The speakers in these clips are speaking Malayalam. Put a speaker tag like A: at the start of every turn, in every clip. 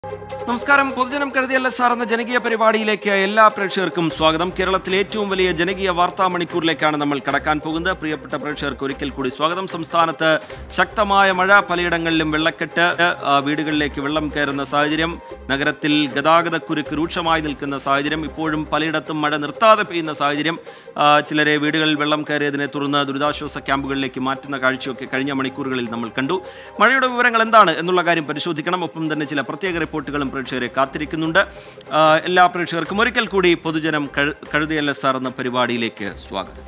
A: നമസ്കാരം പൊതുജനം കരുതിയല്ല സാർ എന്ന ജനകീയ പരിപാടിയിലേക്ക് എല്ലാ പ്രേക്ഷകർക്കും സ്വാഗതം കേരളത്തിലെ ഏറ്റവും വലിയ ജനകീയ വാർത്താ മണിക്കൂറിലേക്കാണ് നമ്മൾ കടക്കാൻ പോകുന്നത് പ്രിയപ്പെട്ട പ്രേക്ഷകർക്ക് ഒരിക്കൽ കൂടി സ്വാഗതം സംസ്ഥാനത്ത് ശക്തമായ മഴ പലയിടങ്ങളിലും വെള്ളക്കെട്ട് ആ, വീടുകളിലേക്ക് വെള്ളം കയറുന്ന സാഹചര്യം നഗരത്തിൽ ഗതാഗതക്കുരുക്ക് രൂക്ഷമായി നിൽക്കുന്ന സാഹചര്യം ഇപ്പോഴും പലയിടത്തും മഴ നിർത്താതെ പെയ്യുന്ന സാഹചര്യം ആ, ചിലരെ വീടുകളിൽ വെള്ളം കയറിയതിനെ തുടർന്ന് ദുരിതാശ്വാസ ക്യാമ്പുകളിലേക്ക് മാറ്റുന്ന കാഴ്ചയൊക്കെ കഴിഞ്ഞ മണിക്കൂറുകളിൽ നമ്മൾ കണ്ടു മഴയുടെ വിവരങ്ങൾ എന്താണ് എന്നുള്ള കാര്യം പരിശോധിക്കണം ഒപ്പം തന്നെ ചില പ്രത്യേക റിപ്പോർട്ടുകളും പ്രേക്ഷകരെ കാത്തിരിക്കുന്നുണ്ട് ആ, എല്ലാ പ്രേക്ഷകർക്കും ഒരിക്കൽ കൂടി പൊതുജനം കഴു- കഴുതിയല്ല സാർ എന്ന പരിപാടിയിലേക്ക് സ്വാഗതം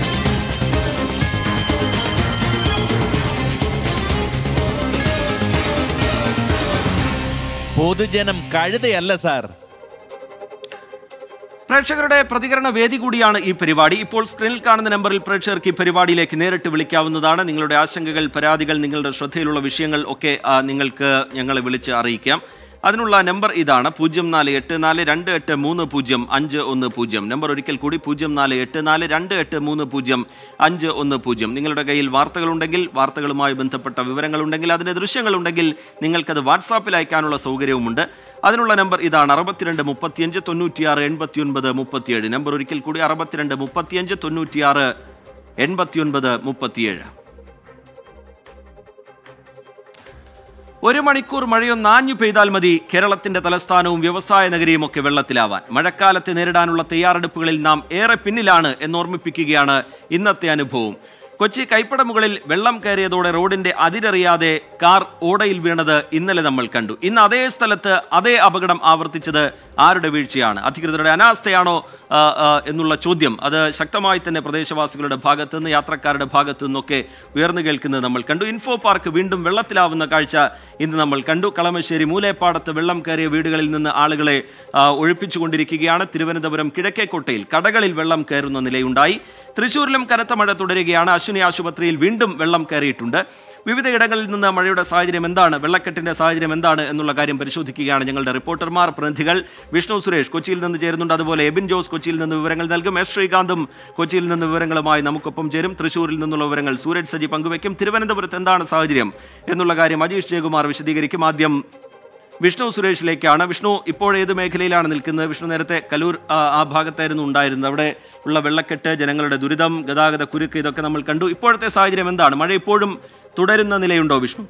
B: പൊതുജനം കഴുതയല്ല സാർ
A: പ്രേക്ഷകരുടെ പ്രതികരണ വേദി കൂടിയാണ് ഈ പരിപാടി ഇപ്പോൾ സ്ക്രീനിൽ കാണുന്ന നമ്പറിൽ പ്രേക്ഷകർക്ക് ഈ പരിപാടിയിലേക്ക് നേരിട്ട് വിളിക്കാവുന്നതാണ് നിങ്ങളുടെ ആശങ്കകൾ പരാതികൾ നിങ്ങളുടെ ശ്രദ്ധയിലുള്ള വിഷയങ്ങൾ ഒക്കെ ആ, നിങ്ങൾക്ക് ഞങ്ങളെ വിളിച്ച് അറിയിക്കാം അതിനുള്ള നമ്പർ ഇതാണ് പൂജ്യം നാല് എട്ട് നാല് രണ്ട് എട്ട് മൂന്ന് പൂജ്യം അഞ്ച് ഒന്ന് പൂജ്യം നമ്പർ ഒരിക്കൽ കൂടി പൂജ്യം നാല് എട്ട് നാല് രണ്ട് എട്ട് മൂന്ന് പൂജ്യം അഞ്ച് ഒന്ന് പൂജ്യം നിങ്ങളുടെ കയ്യിൽ വാർത്തകളുണ്ടെങ്കിൽ വാർത്തകളുമായി ബന്ധപ്പെട്ട വിവരങ്ങളുണ്ടെങ്കിൽ അതിൻ്റെ ദൃശ്യങ്ങളുണ്ടെങ്കിൽ നിങ്ങൾക്കത് വാട്സാപ്പിൽ അയക്കാനുള്ള സൗകര്യവുമുണ്ട് അതിനുള്ള നമ്പർ ഇതാണ് അറുപത്തിരണ്ട് മുപ്പത്തിയഞ്ച് തൊണ്ണൂറ്റിയാറ് എൺപത്തിയൊൻപത് മുപ്പത്തിയേഴ് നമ്പർ ഒരിക്കൽ കൂടി അറുപത്തിരണ്ട് മുപ്പത്തിയഞ്ച് തൊണ്ണൂറ്റിയാറ് എൺപത്തിയൊൻപത് മുപ്പത്തിയേഴ് ഒരു മണിക്കൂർ മഴയൊന്ന് ആഞ്ഞു പെയ്താൽ മതി കേരളത്തിന്റെ തലസ്ഥാനവും വ്യവസായ നഗരിയും ഒക്കെ വെള്ളത്തിലാവാൻ മഴക്കാലത്തെ നേരിടാനുള്ള തയ്യാറെടുപ്പുകളിൽ നാം ഏറെ പിന്നിലാണ് എന്നോർമ്മിപ്പിക്കുകയാണ് ഇന്നത്തെ അനുഭവം കൊച്ചി കൈപ്പടമുകളിൽ വെള്ളം കയറിയതോടെ റോഡിന്റെ അതിരറിയാതെ കാർ ഓടയിൽ വീണത് ഇന്നലെ നമ്മൾ കണ്ടു ഇന്ന് അതേ സ്ഥലത്ത് അതേ അപകടം ആവർത്തിച്ചത് ആരുടെ വീഴ്ചയാണ് അധികൃതരുടെ അനാസ്ഥയാണോ ആ, ആ, എന്നുള്ള ചോദ്യം അത് ശക്തമായി തന്നെ പ്രദേശവാസികളുടെ ഭാഗത്തു നിന്ന് യാത്രക്കാരുടെ ഭാഗത്തു നിന്നൊക്കെ ഉയർന്നു കേൾക്കുന്നത് നമ്മൾ കണ്ടു ഇൻഫോ പാർക്ക് വീണ്ടും വെള്ളത്തിലാവുന്ന കാഴ്ച ഇന്ന് നമ്മൾ കണ്ടു കളമശ്ശേരി മൂലേപ്പാടത്ത് വെള്ളം കയറിയ വീടുകളിൽ നിന്ന് ആളുകളെ ആ, ഒഴിപ്പിച്ചുകൊണ്ടിരിക്കുകയാണ് തിരുവനന്തപുരം കിഴക്കേക്കോട്ടയിൽ കടകളിൽ വെള്ളം കയറുന്ന നിലയുണ്ടായി തൃശൂരിലും കനത്ത മഴ തുടരുകയാണ് അശ്വിനി ആശുപത്രിയിൽ വീണ്ടും വെള്ളം കയറിയിട്ടുണ്ട് വിവിധയിടങ്ങളിൽ നിന്ന് മഴയുടെ സാഹചര്യം എന്താണ് വെള്ളക്കെട്ടിന്റെ സാഹചര്യം എന്താണ് എന്നുള്ള കാര്യം പരിശോധിക്കുകയാണ് ഞങ്ങളുടെ റിപ്പോർട്ടർമാർ പ്രതിനിധികൾ വിഷ്ണു സുരേഷ് കൊച്ചിയിൽ നിന്ന് ചേരുന്നുണ്ട് അതുപോലെ എബിൻ ജോസ് കൊച്ചിയിൽ നിന്ന് വിവരങ്ങൾ നൽകും എസ് ശ്രീകാന്തും കൊച്ചിയിൽ നിന്ന് വിവരങ്ങളുമായി നമുക്കൊപ്പം ചേരും തൃശൂരിൽ നിന്നുള്ള വിവരങ്ങൾ സൂരജ് സജി പങ്കുവയ്ക്കും തിരുവനന്തപുരത്ത് എന്താണ് സാഹചര്യം എന്നുള്ള കാര്യം അജീഷ് ജയകുമാർ വിശദീകരിക്കും ആദ്യം വിഷ്ണു സുരേഷിലേക്കാണ് വിഷ്ണു ഇപ്പോൾ ഏത് മേഖലയിലാണ് നിൽക്കുന്നത് വിഷ്ണു നേരത്തെ കലൂർ ആ, ആ ഭാഗത്തായിരുന്നു ഉണ്ടായിരുന്നത് അവിടെ ഉള്ള വെള്ളക്കെട്ട് ജനങ്ങളുടെ ദുരിതം ഗതാഗത കുരുക്ക് ഇതൊക്കെ നമ്മൾ കണ്ടു ഇപ്പോഴത്തെ സാഹചര്യം എന്താണ് മഴ ഇപ്പോഴും തുടരുന്ന നിലയുണ്ടോ വിഷ്ണു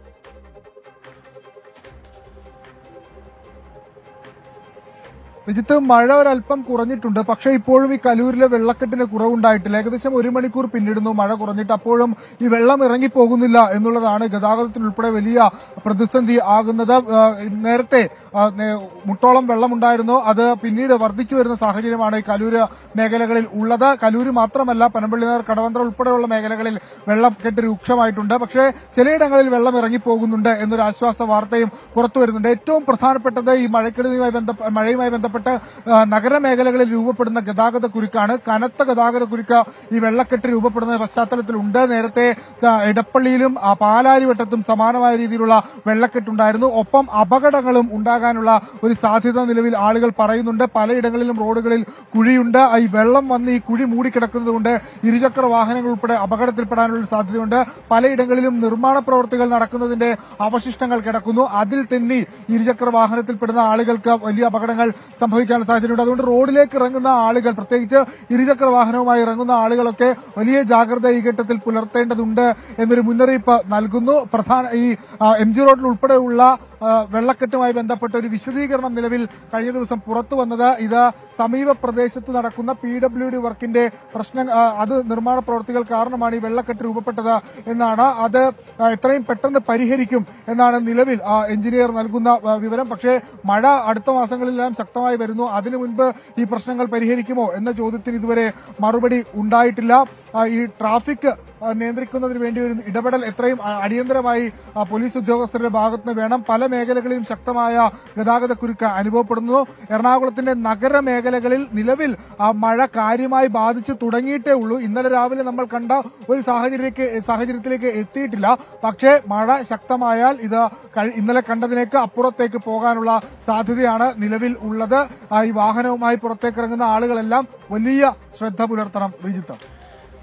C: വിജിത്ത് മഴ ഒരല്പം കുറഞ്ഞിട്ടുണ്ട് പക്ഷേ ഇപ്പോഴും ഈ കലൂരിലെ വെള്ളക്കെട്ടിന് കുറവുണ്ടായിട്ടില്ല ഏകദേശം ഒരു മണിക്കൂർ പിന്നിടുന്നു മഴ കുറഞ്ഞിട്ട് അപ്പോഴും ഈ വെള്ളം ഇറങ്ങിപ്പോകുന്നില്ല എന്നുള്ളതാണ് ഗതാഗതത്തിനുൾപ്പെടെ വലിയ പ്രതിസന്ധി ആകുന്നത് ആ, നേരത്തെ ആ, നേ- മുട്ടോളം വെള്ളമുണ്ടായിരുന്നു അത് പിന്നീട് വർദ്ധിച്ചു വരുന്ന സാഹചര്യമാണ് ഈ കലൂര് മേഖലകളിൽ ഉള്ളത് കലൂര് മാത്രമല്ല പനമ്പള്ളിനഗർ കടവന്ത്ര ഉൾപ്പെടെയുള്ള മേഖലകളിൽ വെള്ളം കെട്ട് രൂക്ഷമായിട്ടുണ്ട് പക്ഷേ ചിലയിടങ്ങളിൽ വെള്ളം ഇറങ്ങിപ്പോകുന്നുണ്ട് എന്നൊരു ആശ്വാസ വാർത്തയും പുറത്തു വരുന്നുണ്ട് ഏറ്റവും പ്രധാനപ്പെട്ടത് ഈ മഴക്കെടുതിയുമായി ബന്ധപ്പെട്ട മഴയുമായി ബന്ധപ്പെട്ട് ആ, നഗരമേഖലകളിൽ രൂപപ്പെടുന്ന ഗതാഗത കുരുക്കാണ് കനത്ത ഗതാഗത കുരുക്ക് ഈ വെള്ളക്കെട്ട് രൂപപ്പെടുന്ന പശ്ചാത്തലത്തിലുണ്ട് നേരത്തെ ആ, ഇടപ്പള്ളിയിലും ആ, പാലാരിവട്ടത്തും സമാനമായ രീതിയിലുള്ള വെള്ളക്കെട്ടുണ്ടായിരുന്നു ഒപ്പം അപകടങ്ങളും ഉണ്ടാകാനുള്ള ഒരു സാധ്യത നിലവിൽ ആളുകൾ പറയുന്നുണ്ട് പലയിടങ്ങളിലും റോഡുകളിൽ കുഴിയുണ്ട് ആ, ഈ വെള്ളം വന്ന് ഈ കുഴി മൂടിക്കിടക്കുന്നതുകൊണ്ട് ഇരുചക്ര വാഹനങ്ങൾ ഉൾപ്പെടെ അപകടത്തിൽപ്പെടാനുള്ള ഒരു സാധ്യതയുണ്ട് പലയിടങ്ങളിലും നിർമ്മാണ പ്രവർത്തികൾ നടക്കുന്നതിന്റെ അവശിഷ്ടങ്ങൾ കിടക്കുന്നു അതിൽ തന്നെ ഇരുചക്ര വാഹനത്തിൽപ്പെടുന്ന ആളുകൾക്ക് വലിയ അപകടങ്ങൾ സംഭവിക്കാനുള്ള സാധ്യതയുണ്ട് അതുകൊണ്ട് റോഡിലേക്ക് ഇറങ്ങുന്ന ആളുകൾ പ്രത്യേകിച്ച് ഇരുചക്ര വാഹനവുമായി ഇറങ്ങുന്ന ആളുകളൊക്കെ വലിയ ജാഗ്രത ഈ ഘട്ടത്തിൽ പുലർത്തേണ്ടതുണ്ട് എന്നൊരു മുന്നറിയിപ്പ് നൽകുന്നു പ്രധാന ഈ ആ, എം ജി റോഡിൽ ഉൾപ്പെടെയുള്ള ആ, വെള്ളക്കെട്ടുമായി ബന്ധപ്പെട്ട ഒരു വിശദീകരണം നിലവിൽ കഴിഞ്ഞ ദിവസം പുറത്തു വന്നത് ഇത് സമീപ പ്രദേശത്ത് നടക്കുന്ന പി ഡബ്ല്യു ഡി വർക്കിന്റെ പ്രശ്നം ആ, അത് നിർമ്മാണ പ്രവർത്തികൾ കാരണമാണ് ഈ വെള്ളക്കെട്ട് രൂപപ്പെട്ടത് എന്നാണ് അത് ആ, എത്രയും പെട്ടെന്ന് പരിഹരിക്കും എന്നാണ് നിലവിൽ ആ, എഞ്ചിനീയർ നൽകുന്ന ആ, വിവരം പക്ഷേ മഴ അടുത്ത മാസങ്ങളിലെല്ലാം ശക്തമായി വരുന്നു അതിനു മുൻപ് ഈ പ്രശ്നങ്ങൾ പരിഹരിക്കുമോ എന്ന ചോദ്യത്തിന് ഇതുവരെ മറുപടി ഉണ്ടായിട്ടില്ല ആ, ഈ ട്രാഫിക് ആ, നിയന്ത്രിക്കുന്നതിന് വേണ്ടി ഒരു ഇടപെടൽ എത്രയും ആ, അടിയന്തരമായി ആ, പോലീസ് ഉദ്യോഗസ്ഥരുടെ ഭാഗത്തുനിന്ന് വേണം പല മേഖലകളിലും ശക്തമായ ഗതാഗത കുരുക്ക് അനുഭവപ്പെടുന്നു എറണാകുളത്തിന്റെ നഗര മേഖലകളിൽ നിലവിൽ ആ മഴ കാര്യമായി ബാധിച്ചു തുടങ്ങിയിട്ടേ ഉള്ളൂ ഇന്നലെ രാവിലെ നമ്മൾ കണ്ട ഒരു സാഹചര്യത്തിലേക്ക് സാഹചര്യത്തിലേക്ക് എത്തിയിട്ടില്ല പക്ഷേ മഴ ശക്തമായാൽ ഇത് കഴി- ഇന്നലെ കണ്ടതിനേക്ക് അപ്പുറത്തേക്ക് പോകാനുള്ള സാധ്യതയാണ് നിലവിൽ ഉള്ളത് ആ, ഈ വാഹനവുമായി പുറത്തേക്ക് ഇറങ്ങുന്ന ആളുകളെല്ലാം വലിയ ശ്രദ്ധ പുലർത്തണം വിജിത്ത്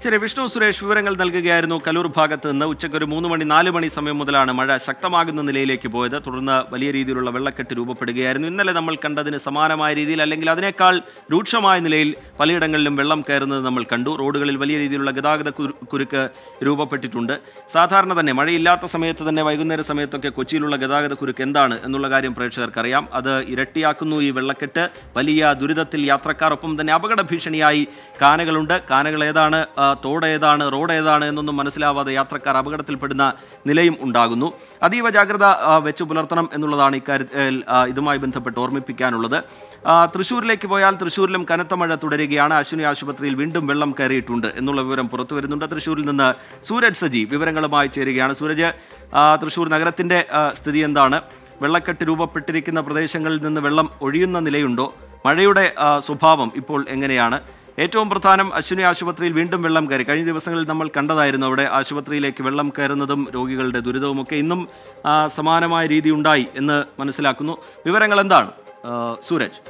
A: ശരി വിഷ്ണു സുരേഷ് വിവരങ്ങൾ നൽകുകയായിരുന്നു കലൂർ ഭാഗത്ത് നിന്ന് ഉച്ചയ്ക്ക് ഒരു മൂന്ന് മണി നാല് മണി സമയം മുതലാണ് മഴ ശക്തമാകുന്ന നിലയിലേക്ക് പോയത് തുടർന്ന് വലിയ രീതിയിലുള്ള വെള്ളക്കെട്ട് രൂപപ്പെടുകയായിരുന്നു ഇന്നലെ നമ്മൾ കണ്ടതിന് സമാനമായ രീതിയിൽ അല്ലെങ്കിൽ അതിനേക്കാൾ രൂക്ഷമായ നിലയിൽ പലയിടങ്ങളിലും വെള്ളം കയറുന്നത് നമ്മൾ കണ്ടു റോഡുകളിൽ വലിയ രീതിയിലുള്ള ഗതാഗത കുരു- കുരുക്ക് രൂപപ്പെട്ടിട്ടുണ്ട് സാധാരണ തന്നെ മഴയില്ലാത്ത സമയത്ത് തന്നെ വൈകുന്നേര സമയത്തൊക്കെ കൊച്ചിയിലുള്ള ഗതാഗത കുരുക്ക് എന്താണ് എന്നുള്ള കാര്യം പ്രേക്ഷകർക്കറിയാം അത് ഇരട്ടിയാക്കുന്നു ഈ വെള്ളക്കെട്ട് വലിയ ദുരിതത്തിൽ യാത്രക്കാർ ഒപ്പം തന്നെ അപകട ഭീഷണിയായി കാനകളുണ്ട് കാനകൾ ഏതാണ് ആ, തോട് ഏതാണ് റോഡ് ഏതാണ് എന്നൊന്നും മനസ്സിലാവാതെ യാത്രക്കാർ അപകടത്തിൽപ്പെടുന്ന നിലയും ഉണ്ടാകുന്നു അതീവ ജാഗ്രത ആ, വെച്ചു പുലർത്തണം എന്നുള്ളതാണ് ഇക്കാര്യത്തിൽ ആ, ഇതുമായി ബന്ധപ്പെട്ട് ഓർമ്മിപ്പിക്കാനുള്ളത് ആ, തൃശ്ശൂരിലേക്ക് പോയാൽ തൃശ്ശൂരിലും കനത്ത മഴ തുടരുകയാണ് അശ്വിനി ആശുപത്രിയിൽ വീണ്ടും വെള്ളം കയറിയിട്ടുണ്ട് എന്നുള്ള വിവരം പുറത്തു വരുന്നുണ്ട് തൃശ്ശൂരിൽ നിന്ന് സൂരജ് സജി വിവരങ്ങളുമായി ചേരുകയാണ് സൂരജ് ആ, തൃശ്ശൂർ നഗരത്തിന്റെ ആ, സ്ഥിതി എന്താണ് വെള്ളക്കെട്ട് രൂപപ്പെട്ടിരിക്കുന്ന പ്രദേശങ്ങളിൽ നിന്ന് വെള്ളം ഒഴിയുന്ന നിലയുണ്ടോ മഴയുടെ ആ, സ്വഭാവം ഇപ്പോൾ എങ്ങനെയാണ് ഏറ്റവും പ്രധാനം അശ്വിനി ആശുപത്രിയിൽ വീണ്ടും വെള്ളം കയറി കഴിഞ്ഞ ദിവസങ്ങളിൽ നമ്മൾ കണ്ടതായിരുന്നു അവിടെ ആശുപത്രിയിലേക്ക് വെള്ളം കയറുന്നതും രോഗികളുടെ ദുരിതവുമൊക്കെ ഇന്നും ആ, സമാനമായ രീതി ഉണ്ടായി എന്ന് മനസ്സിലാക്കുന്നു വിവരങ്ങൾ എന്താണ് ആ, സൂരജ്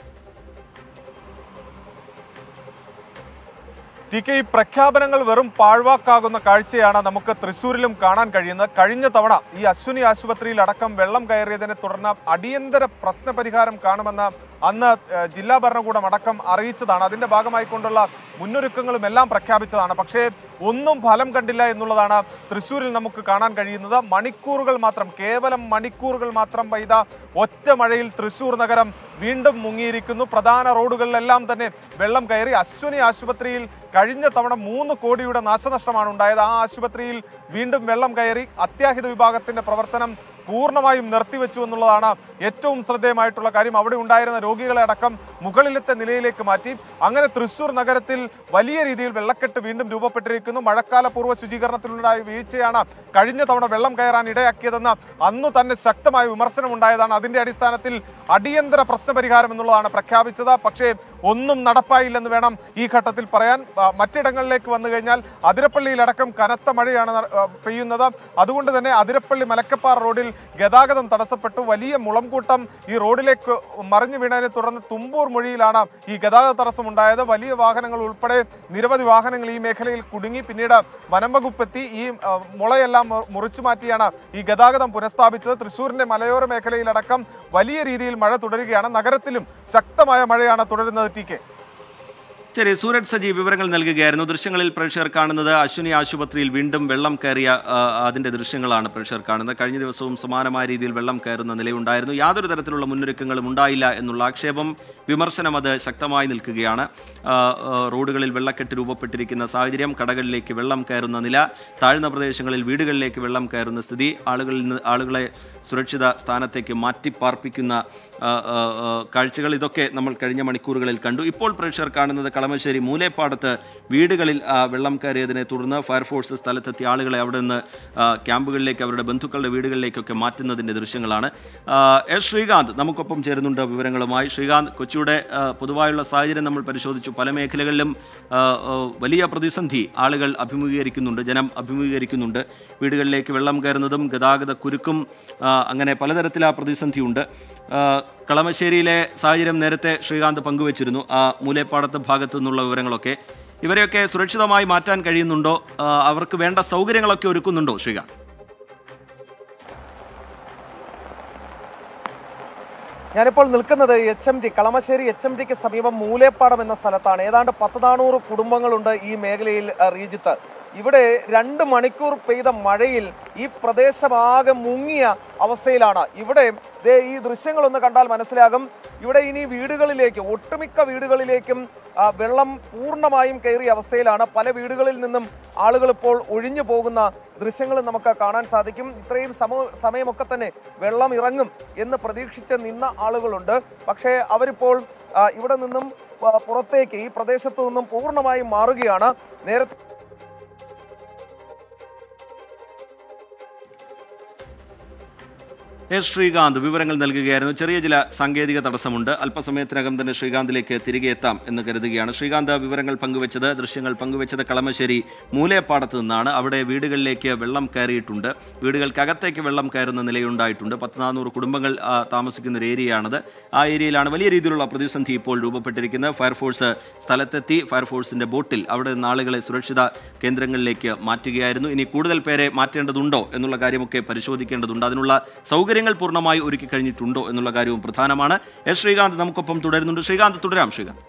D: ടി കെ ഈ പ്രഖ്യാപനങ്ങൾ വെറും പാഴ്വാക്കാകുന്ന കാഴ്ചയാണ് നമുക്ക് തൃശ്ശൂരിലും കാണാൻ കഴിയുന്നത് കഴിഞ്ഞ തവണ ഈ അശ്വിനി ആശുപത്രിയിൽ അടക്കം വെള്ളം കയറിയതിനെ തുടർന്ന് അടിയന്തര പ്രശ്നപരിഹാരം കാണുമെന്ന് അന്ന് ഏഹ്, ജില്ലാ ഭരണകൂടം അടക്കം അറിയിച്ചതാണ് അതിന്റെ ഭാഗമായിക്കൊണ്ടുള്ള മുന്നൊരുക്കങ്ങളും എല്ലാം പ്രഖ്യാപിച്ചതാണ് പക്ഷേ ഒന്നും ഫലം കണ്ടില്ല എന്നുള്ളതാണ് തൃശ്ശൂരിൽ നമുക്ക് കാണാൻ കഴിയുന്നത് മണിക്കൂറുകൾ മാത്രം കേവലം മണിക്കൂറുകൾ മാത്രം പെയ്ത ഒറ്റ മഴയിൽ തൃശ്ശൂർ നഗരം വീണ്ടും മുങ്ങിയിരിക്കുന്നു പ്രധാന റോഡുകളിലെല്ലാം തന്നെ വെള്ളം കയറി അശ്വിനി ആശുപത്രിയിൽ കഴിഞ്ഞ തവണ മൂന്ന് കോടിയുടെ നാശനഷ്ടമാണ് ഉണ്ടായത് ആ ആശുപത്രിയിൽ വീണ്ടും വെള്ളം കയറി അത്യാഹിത വിഭാഗത്തിന്റെ പ്രവർത്തനം പൂർണ്ണമായും നിർത്തിവെച്ചു എന്നുള്ളതാണ് ഏറ്റവും ശ്രദ്ധേയമായിട്ടുള്ള കാര്യം അവിടെ ഉണ്ടായിരുന്ന രോഗികളെ അടക്കം മുകളിലത്തെ നിലയിലേക്ക് മാറ്റി അങ്ങനെ തൃശൂർ നഗരത്തിൽ വലിയ രീതിയിൽ വെള്ളക്കെട്ട് വീണ്ടും രൂപപ്പെട്ടിരിക്കുന്നു മഴക്കാല പൂർവ്വ ശുചീകരണത്തിലുണ്ടായ വീഴ്ചയാണ് കഴിഞ്ഞ തവണ വെള്ളം കയറാൻ ഇടയാക്കിയതെന്ന് അന്നു തന്നെ ശക്തമായ വിമർശനം ഉണ്ടായതാണ് അതിന്റെ അടിസ്ഥാനത്തിൽ അടിയന്തര പ്രശ്നപരിഹാരം എന്നുള്ളതാണ് പ്രഖ്യാപിച്ചത് പക്ഷേ ഒന്നും നടപ്പായില്ലെന്ന് വേണം ഈ ഘട്ടത്തിൽ പറയാൻ ആ, മറ്റിടങ്ങളിലേക്ക് വന്നു കഴിഞ്ഞാൽ അതിരപ്പള്ളിയിലടക്കം കനത്ത മഴയാണ് ന- ആ, പെയ്യുന്നത് അതുകൊണ്ട് തന്നെ അതിരപ്പള്ളി മലക്കപ്പാറ റോഡിൽ ഗതാഗതം തടസ്സപ്പെട്ടു വലിയ മുളംകൂട്ടം ഈ റോഡിലേക്ക് മറിഞ്ഞു വീണതിനെ തുടർന്ന് തുമ്പൂർ മൊഴിയിലാണ് ഈ ഗതാഗത തടസ്സം ഉണ്ടായത് വലിയ വാഹനങ്ങൾ ഉൾപ്പെടെ നിരവധി വാഹനങ്ങൾ ഈ മേഖലയിൽ കുടുങ്ങി പിന്നീട് വനം വകുപ്പെത്തി ഈ ആ, മുളയെല്ലാം മു- മുറിച്ചു മാറ്റിയാണ് ഈ ഗതാഗതം പുനഃസ്ഥാപിച്ചത് തൃശ്ശൂരിന്റെ മലയോര മേഖലയിലടക്കം വലിയ രീതിയിൽ മഴ തുടരുകയാണ് നഗരത്തിലും ശക്തമായ മഴയാണ് തുടരുന്നത് ടി കെ
A: ശരി സൂരജ് സജി വിവരങ്ങൾ നൽകുകയായിരുന്നു ദൃശ്യങ്ങളിൽ പ്രേക്ഷകർ കാണുന്നത് അശ്വിനി ആശുപത്രിയിൽ വീണ്ടും വെള്ളം കയറിയ ആ, അതിന്റെ ദൃശ്യങ്ങളാണ് പ്രേക്ഷകർ കാണുന്നത് കഴിഞ്ഞ ദിവസവും സമാനമായ രീതിയിൽ വെള്ളം കയറുന്ന നിലയുണ്ടായിരുന്നു യാതൊരു തരത്തിലുള്ള മുന്നൊരുക്കങ്ങളും ഉണ്ടായില്ല എന്നുള്ള ആക്ഷേപം വിമർശനം അത് ശക്തമായി നിൽക്കുകയാണ് ആ, ആ, റോഡുകളിൽ വെള്ളക്കെട്ട് രൂപപ്പെട്ടിരിക്കുന്ന സാഹചര്യം കടകളിലേക്ക് വെള്ളം കയറുന്ന നില താഴ്ന്ന പ്രദേശങ്ങളിൽ വീടുകളിലേക്ക് വെള്ളം കയറുന്ന സ്ഥിതി ആളുകളിൽ നിന്ന് ആളുകളെ സുരക്ഷിത സ്ഥാനത്തേക്ക് മാറ്റിപ്പാർപ്പിക്കുന്ന ആ, ആ, ആ, കാഴ്ചകൾ ഇതൊക്കെ നമ്മൾ കഴിഞ്ഞ മണിക്കൂറുകളിൽ കണ്ടു ഇപ്പോൾ പ്രേക്ഷകർ കാണുന്നത് കളമശ്ശേരി മൂലേപ്പാടത്ത് വീടുകളിൽ ആ, വെള്ളം കയറിയതിനെ തുടർന്ന് ഫയർഫോഴ്സ് സ്ഥലത്തെത്തിയ ആളുകളെ അവിടെ നിന്ന് ആ, ക്യാമ്പുകളിലേക്ക് അവരുടെ ബന്ധുക്കളുടെ വീടുകളിലേക്കൊക്കെ മാറ്റുന്നതിൻ്റെ ദൃശ്യങ്ങളാണ് ആ, എസ് ശ്രീകാന്ത് നമുക്കൊപ്പം ചേരുന്നുണ്ട് വിവരങ്ങളുമായി ശ്രീകാന്ത് കൊച്ചിയുടെ ആ, പൊതുവായുള്ള സാഹചര്യം നമ്മൾ പരിശോധിച്ചു പല മേഖലകളിലും ആ, ആ, വലിയ പ്രതിസന്ധി ആളുകൾ അഭിമുഖീകരിക്കുന്നുണ്ട് ജനം അഭിമുഖീകരിക്കുന്നുണ്ട് വീടുകളിലേക്ക് വെള്ളം കയറുന്നതും ഗതാഗത കുരുക്കും ആ, അങ്ങനെ പലതരത്തിൽ ആ പ്രതിസന്ധിയുണ്ട് ആ, കളമശ്ശേരിയിലെ സാഹചര്യം നേരത്തെ ശ്രീകാന്ത് പങ്കുവച്ചിരുന്നു ആ മൂലേപ്പാടത്ത് ഭാഗത്തു നിന്നുള്ള വിവരങ്ങളൊക്കെ ഇവരെയൊക്കെ സുരക്ഷിതമായി മാറ്റാൻ കഴിയുന്നുണ്ടോ ആ, അവർക്ക് വേണ്ട സൗകര്യങ്ങളൊക്കെ ഒരുക്കുന്നുണ്ടോ ശ്രീകാന്ത്
E: ഞാനിപ്പോൾ നിൽക്കുന്നത് H M G Kalamassery H M ജിക്ക് സമീപം മൂലേപ്പാടം എന്ന സ്ഥലത്താണ് ഏതാണ്ട് പത്ത് നാനൂറ് കുടുംബങ്ങളുണ്ട് ഈ മേഖലയിൽ ആ, റീജിത്ത് ഇവിടെ രണ്ട് മണിക്കൂർ പെയ്ത മഴയിൽ ഈ പ്രദേശമാകെ മുങ്ങിയ അവസ്ഥയിലാണ് ഇവിടെ ദേ ഈ ദൃശ്യങ്ങളൊന്ന് കണ്ടാൽ മനസ്സിലാകും ഇവിടെ ഇനി വീടുകളിലേക്ക് ഒട്ടുമിക്ക വീടുകളിലേക്കും ആ, വെള്ളം പൂർണ്ണമായും കയറിയ അവസ്ഥയിലാണ് പല വീടുകളിൽ നിന്നും ആളുകൾ ഇപ്പോൾ ഒഴിഞ്ഞു പോകുന്ന ദൃശ്യങ്ങൾ നമുക്ക് കാണാൻ സാധിക്കും ഇത്രയും സമ സമയമൊക്കെ തന്നെ വെള്ളം ഇറങ്ങും എന്ന് പ്രതീക്ഷിച്ച് നിന്ന ആളുകളുണ്ട് പക്ഷേ അവരിപ്പോൾ ആ, ഇവിടെ നിന്നും ആ, പുറത്തേക്ക് ഈ പ്രദേശത്തു നിന്നും പൂർണ്ണമായും മാറുകയാണ് നേരത്തെ
A: എസ് ശ്രീകാന്ത് വിവരങ്ങൾ നൽകുകയായിരുന്നു ചെറിയ ചില സാങ്കേതിക തടസ്സമുണ്ട് അല്പസമയത്തിനകം തന്നെ ശ്രീകാന്തിലേക്ക് തിരികെ എത്താം എന്ന് കരുതുകയാണ് ശ്രീകാന്ത് വിവരങ്ങൾ പങ്കുവച്ചത് ദൃശ്യങ്ങൾ പങ്കുവച്ചത് കളമശ്ശേരി മൂലേപ്പാടത്ത് നിന്നാണ് അവിടെ വീടുകളിലേക്ക് വെള്ളം കയറിയിട്ടുണ്ട് വീടുകൾക്കകത്തേക്ക് വെള്ളം കയറുന്ന നിലയുണ്ടായിട്ടുണ്ട് പത്ത് നാനൂറ് കുടുംബങ്ങൾ ആ, താമസിക്കുന്ന ഒരു ഏരിയയാണത് ആ ഏരിയയിലാണ് വലിയ രീതിയിലുള്ള പ്രതിസന്ധി ഇപ്പോൾ രൂപപ്പെട്ടിരിക്കുന്നത് ഫയർഫോഴ്സ് സ്ഥലത്തെത്തി ഫയർഫോഴ്സിന്റെ ബോട്ടിൽ അവിടെ നിന്ന് ആളുകളെ സുരക്ഷിത കേന്ദ്രങ്ങളിലേക്ക് മാറ്റുകയായിരുന്നു ഇനി കൂടുതൽ പേരെ മാറ്റേണ്ടതുണ്ടോ എന്നുള്ള കാര്യമൊക്കെ പരിശോധിക്കേണ്ടതുണ്ട് അതിനുള്ള സൗകര്യങ്ങൾ പൂർണ്ണമായി ഒരുക്കി കഴിഞ്ഞിട്ടുണ്ടോ എന്നുള്ള കാര്യവും പ്രധാനമാണ് എസ് ശ്രീകാന്ത് നമുക്കൊപ്പം തുടരുന്നുണ്ട് ശ്രീകാന്ത് തുടരാം ശ്രീകാന്ത്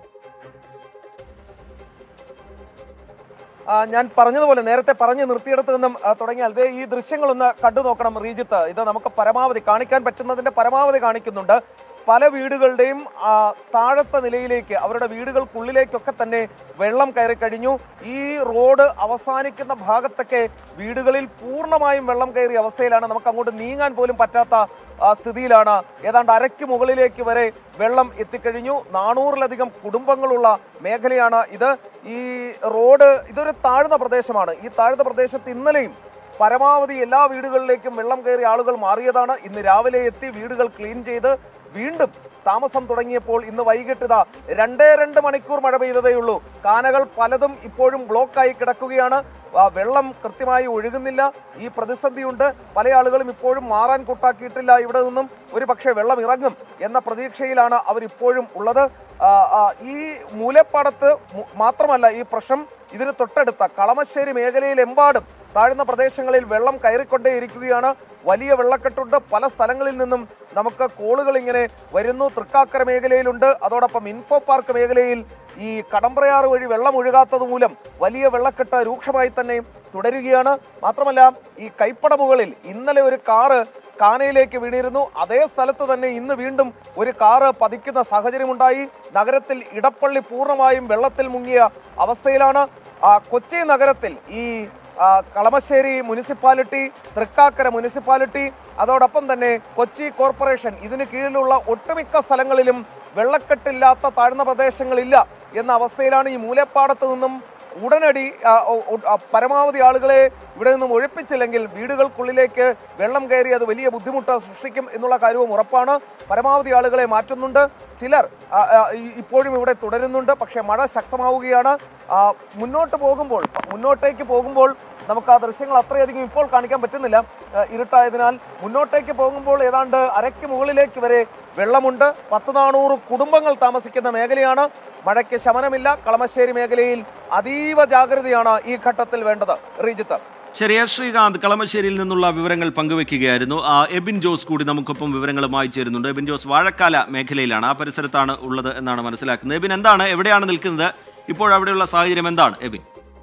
E: ആ, ഞാൻ പറഞ്ഞതുപോലെ നേരത്തെ പറഞ്ഞു നിർത്തിയിടത്ത് നിന്നും ആ, തുടങ്ങിയാൽ ദേ ഈ ദൃശ്യങ്ങളൊന്ന് കണ്ടു നോക്കണം റീജിത്ത് ഇത് നമുക്ക് പരമാവധി കാണിക്കാൻ പറ്റുന്നതിന്റെ പരമാവധി കാണിക്കുന്നുണ്ട് പല വീടുകളുടെയും ആ, താഴത്തെ നിലയിലേക്ക് അവരുടെ വീടുകൾക്കുള്ളിലേക്കൊക്കെ തന്നെ വെള്ളം കയറി കഴിഞ്ഞു ഈ റോഡ് അവസാനിക്കുന്ന ഭാഗത്തൊക്കെ വീടുകളിൽ പൂർണ്ണമായും വെള്ളം കയറിയ അവസ്ഥയിലാണ് നമുക്ക് അങ്ങോട്ട് നീങ്ങാൻ പോലും പറ്റാത്ത ആ, സ്ഥിതിയിലാണ് ഏതാണ്ട് അരയ്ക്ക് മുകളിലേക്ക് വരെ വെള്ളം എത്തിക്കഴിഞ്ഞു നാനൂറിലധികം കുടുംബങ്ങളുള്ള മേഖലയാണ് ഇത് ഈ റോഡ് ഇതൊരു താഴ്ന്ന പ്രദേശമാണ് ഈ താഴ്ന്ന പ്രദേശത്ത് ഇന്നലെയും പരമാവധി എല്ലാ വീടുകളിലേക്കും വെള്ളം കയറി ആളുകൾ മാറിയതാണ് ഇന്ന് രാവിലെ എത്തി വീടുകൾ ക്ലീൻ ചെയ്ത് വീണ്ടും താമസം തുടങ്ങിയപ്പോൾ ഇന്ന് വൈകിട്ട് ഇതാ രണ്ടേ രണ്ട് മണിക്കൂർ മഴ പെയ്തതേ ഉള്ളൂ കാനകൾ പലതും ഇപ്പോഴും ബ്ലോക്കായി കിടക്കുകയാണ് ആ, വെള്ളം കൃത്യമായി ഒഴുകുന്നില്ല ഈ പ്രതിസന്ധിയുണ്ട് പല ആളുകളും ഇപ്പോഴും മാറാൻ കൂട്ടാക്കിയിട്ടില്ല ഇവിടെ നിന്നും ഒരു പക്ഷേ വെള്ളം ഇറങ്ങും എന്ന പ്രതീക്ഷയിലാണ് അവരിപ്പോഴും ഉള്ളത് ആ, ആ, ഈ മൂലപ്പാടത്ത് മു- മാത്രമല്ല ഈ പ്രശ്നം ഇതിന് തൊട്ടടുത്ത കളമശ്ശേരി മേഖലയിലെമ്പാടും താഴ്ന്ന പ്രദേശങ്ങളിൽ വെള്ളം കയറിക്കൊണ്ടേയിരിക്കുകയാണ് വലിയ വെള്ളക്കെട്ടുണ്ട് പല സ്ഥലങ്ങളിൽ നിന്നും നമുക്ക് കോളുകൾ ഇങ്ങനെ വരുന്നു തൃക്കാക്കര മേഖലയിലുണ്ട് അതോടൊപ്പം ഇൻഫോ പാർക്ക് മേഖലയിൽ ഈ കടമ്പ്രയാറ് വഴി വെള്ളം ഒഴുകാത്തത് മൂലം വലിയ വെള്ളക്കെട്ട് രൂക്ഷമായി തന്നെ തുടരുകയാണ് മാത്രമല്ല ഈ കൈപ്പട മുകളിൽ ഇന്നലെ ഒരു കാറ് കാനയിലേക്ക് വീണിരുന്നു അതേ സ്ഥലത്ത് തന്നെ ഇന്ന് വീണ്ടും ഒരു കാറ് പതിക്കുന്ന സാഹചര്യമുണ്ടായി നഗരത്തിൽ ഇടപ്പള്ളി പൂർണ്ണമായും വെള്ളത്തിൽ മുങ്ങിയ അവസ്ഥയിലാണ് ആ, കൊച്ചി നഗരത്തിൽ ഈ ആ, കളമശ്ശേരി മുനിസിപ്പാലിറ്റി തൃക്കാക്കര മുനിസിപ്പാലിറ്റി അതോടൊപ്പം തന്നെ കൊച്ചി കോർപ്പറേഷൻ ഇതിന് കീഴിലുള്ള ഒട്ടുമിക്ക സ്ഥലങ്ങളിലും വെള്ളക്കെട്ടില്ലാത്ത താഴ്ന്ന പ്രദേശങ്ങളില്ല എന്ന അവസ്ഥയിലാണ് ഈ മൂലപ്പാടത്ത് നിന്നും ഉടനടി ആ, ഒ- ഒ- ആ, പരമാവധി ആളുകളെ ഇവിടെ നിന്നും ഒഴിപ്പിച്ചില്ലെങ്കിൽ വീടുകൾക്കുള്ളിലേക്ക് വെള്ളം കയറി അത് വലിയ ബുദ്ധിമുട്ട് സൃഷ്ടിക്കും എന്നുള്ള കാര്യവും ഉറപ്പാണ് പരമാവധി ആളുകളെ മാറ്റുന്നുണ്ട് ചിലർ ആ, ആ, ഈ- ഇപ്പോഴും ഇവിടെ തുടരുന്നുണ്ട് പക്ഷേ മഴ ശക്തമാവുകയാണ് ആ, മുന്നോട്ട് പോകുമ്പോൾ മുന്നോട്ടേക്ക് പോകുമ്പോൾ നമുക്ക് ആ ദൃശ്യങ്ങൾ അത്രയധികം ഇപ്പോൾ കാണിക്കാൻ പറ്റുന്നില്ല ആ, ഇരുട്ടായതിനാൽ മുന്നോട്ടേക്ക് പോകുമ്പോൾ ഏതാണ്ട് അരയ്ക്ക് മുകളിലേക്ക് വരെ വെള്ളമുണ്ട് പത്ത് നാനൂറ് കുടുംബങ്ങൾ താമസിക്കുന്ന മേഖലയാണ് മഴയ്ക്ക് ശമനമില്ല കളമശ്ശേരി മേഖലയിൽ അതീവ ജാഗ്രതയാണ് ഈ ഘട്ടത്തിൽ വേണ്ടത് റീജിത്ത്
A: ശരി എസ് ശ്രീകാന്ത് കളമശ്ശേരിയിൽ നിന്നുള്ള വിവരങ്ങൾ പങ്കുവെക്കുകയായിരുന്നു ആ, എബിൻ ജോസ് കൂടി നമുക്കൊപ്പം വിവരങ്ങളുമായി ചേരുന്നുണ്ട് എബിൻ ജോസ് വാഴക്കാല മേഖലയിലാണ് ആ പരിസരത്താണ് ഉള്ളത് എന്നാണ് മനസ്സിലാക്കുന്നത് എബിൻ എന്താണ് എവിടെയാണ് നിൽക്കുന്നത് ഇപ്പോൾ അവിടെയുള്ള സാഹചര്യം എന്താണ് എബിൻ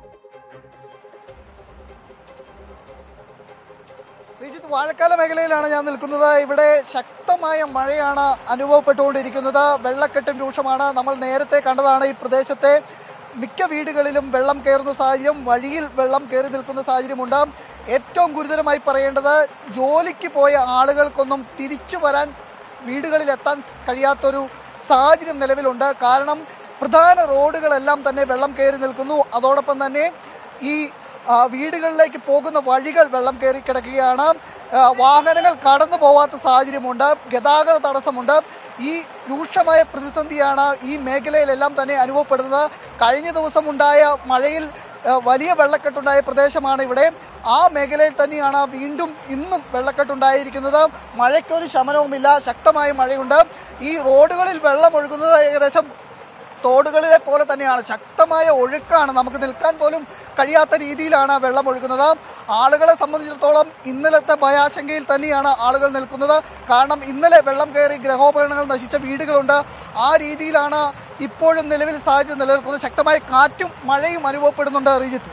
F: ശ്രീജിത്ത് വാഴക്കാല മേഖലയിലാണ് ഞാൻ നിൽക്കുന്നത് ഇവിടെ ശക്തമായ മഴയാണ് അനുഭവപ്പെട്ടുകൊണ്ടിരിക്കുന്നത് വെള്ളക്കെട്ടും രൂക്ഷമാണ് നമ്മൾ നേരത്തെ കണ്ടതാണ് ഈ പ്രദേശത്തെ മിക്ക വീടുകളിലും വെള്ളം കയറുന്ന സാഹചര്യം വഴിയിൽ വെള്ളം കയറി നിൽക്കുന്ന സാഹചര്യമുണ്ട് ഏറ്റവും ഗുരുതരമായി പറയേണ്ടത് ജോലിക്ക് പോയ ആളുകൾക്കൊന്നും തിരിച്ചു വരാൻ വീടുകളിൽ എത്താൻ കഴിയാത്തൊരു സാഹചര്യം നിലവിലുണ്ട് കാരണം പ്രധാന റോഡുകളെല്ലാം തന്നെ വെള്ളം കയറി നിൽക്കുന്നു അതോടൊപ്പം തന്നെ ഈ ആ, വീടുകളിലേക്ക് പോകുന്ന വഴികൾ വെള്ളം കയറി കിടക്കുകയാണ് ആ, വാഹനങ്ങൾ കടന്നു പോവാത്ത സാഹചര്യമുണ്ട് ഗതാഗത തടസ്സമുണ്ട് ഈ രൂക്ഷമായ പ്രതിസന്ധിയാണ് ഈ മേഖലയിലെല്ലാം തന്നെ അനുഭവപ്പെടുന്നത് കഴിഞ്ഞ ദിവസം ഉണ്ടായ മഴയിൽ ആ, വലിയ വെള്ളക്കെട്ടുണ്ടായ പ്രദേശമാണ് ഇവിടെ ആ മേഖലയിൽ തന്നെയാണ് വീണ്ടും ഇന്നും വെള്ളക്കെട്ടുണ്ടായിരിക്കുന്നത് മഴയ്ക്കൊരു ശമനവുമില്ല ശക്തമായ മഴയുണ്ട് ഈ റോഡുകളിൽ വെള്ളം ഒഴുകുന്നത് ഏകദേശം തോടുകളിലെ പോലെ തന്നെയാണ് ശക്തമായ ഒഴുക്കാണ് നമുക്ക് നിൽക്കാൻ പോലും കഴിയാത്ത രീതിയിലാണ് വെള്ളം ഒഴുകുന്നത് ആളുകളെ സംബന്ധിച്ചിടത്തോളം ഇന്നലത്തെ ഭയാശങ്കയിൽ തന്നെയാണ് ആളുകൾ നിൽക്കുന്നത് കാരണം ഇന്നലെ വെള്ളം കയറി ഗ്രഹോപകരണങ്ങൾ നശിച്ച വീടുകളുണ്ട് ആ രീതിയിലാണ് ഇപ്പോഴും നിലവിൽ സാഹചര്യം നിലനിൽക്കുന്നത് ശക്തമായ കാറ്റും മഴയും അനുഭവപ്പെടുന്നുണ്ട് റീജിത്ത്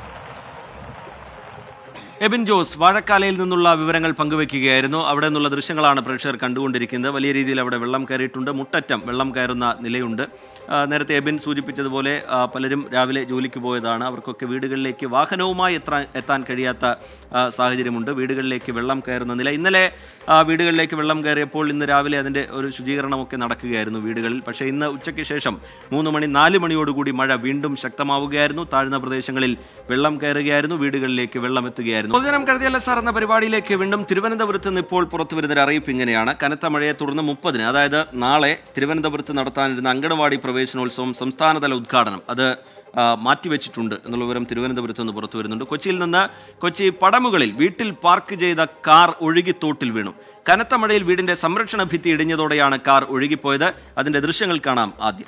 A: എബിൻ ജോസ് വാഴക്കാലയിൽ നിന്നുള്ള വിവരങ്ങൾ പങ്കുവെക്കുകയായിരുന്നു അവിടെ നിന്നുള്ള ദൃശ്യങ്ങളാണ് പ്രേക്ഷകർ കണ്ടുകൊണ്ടിരിക്കുന്നത് വലിയ രീതിയിൽ അവിടെ വെള്ളം കയറിയിട്ടുണ്ട് മുട്ടറ്റം വെള്ളം കയറുന്ന നിലയുണ്ട് ആ, നേരത്തെ എബിൻ സൂചിപ്പിച്ചതുപോലെ ആ, പലരും രാവിലെ ജോലിക്ക് പോയതാണ് അവർക്കൊക്കെ വീടുകളിലേക്ക് വാഹനവുമായി എത്താൻ എത്താൻ കഴിയാത്ത ആ, സാഹചര്യമുണ്ട് വീടുകളിലേക്ക് വെള്ളം കയറുന്ന നില ഇന്നലെ ആ, വീടുകളിലേക്ക് വെള്ളം കയറിയപ്പോൾ ഇന്ന് രാവിലെ അതിൻ്റെ ഒരു ശുചീകരണമൊക്കെ നടക്കുകയായിരുന്നു വീടുകളിൽ പക്ഷേ ഇന്ന് ഉച്ചയ്ക്ക് ശേഷം മൂന്ന് മണി നാല് മണിയോടുകൂടി മഴ വീണ്ടും ശക്തമാവുകയായിരുന്നു താഴ്ന്ന പ്രദേശങ്ങളിൽ വെള്ളം കയറുകയായിരുന്നു വീടുകളിലേക്ക് വെള്ളം എത്തുകയായിരുന്നു നൽകുകയായിരുന്നു പൊതുജനം കരുതിയല്ല സാർ എന്ന പരിപാടിയിലേക്ക് വീണ്ടും തിരുവനന്തപുരത്ത് നിന്ന് ഇപ്പോൾ പുറത്തു വരുന്ന ഒരു അറിയിപ്പ് ഇങ്ങനെയാണ് കനത്ത മഴയെ തുടർന്ന് മുപ്പതിന് അതായത് നാളെ തിരുവനന്തപുരത്ത് നടത്താനിരുന്ന അങ്കണവാടി പ്രവേശനോത്സവം സംസ്ഥാനതല ഉദ്ഘാടനം അത് ആ, മാറ്റിവെച്ചിട്ടുണ്ട് എന്നുള്ള വിവരം തിരുവനന്തപുരത്ത് നിന്ന് പുറത്തു വരുന്നുണ്ട് കൊച്ചിയിൽ നിന്ന് കൊച്ചി പടമുകളിൽ വീട്ടിൽ പാർക്ക് ചെയ്ത കാർ ഒഴുകി തോട്ടിൽ വീണു കനത്ത മഴയിൽ വീടിന്റെ സംരക്ഷണ ഭിത്തി ഇടിഞ്ഞതോടെയാണ് കാർ ഒഴുകിപ്പോയത് അതിന്റെ ദൃശ്യങ്ങൾ കാണാം ആദ്യം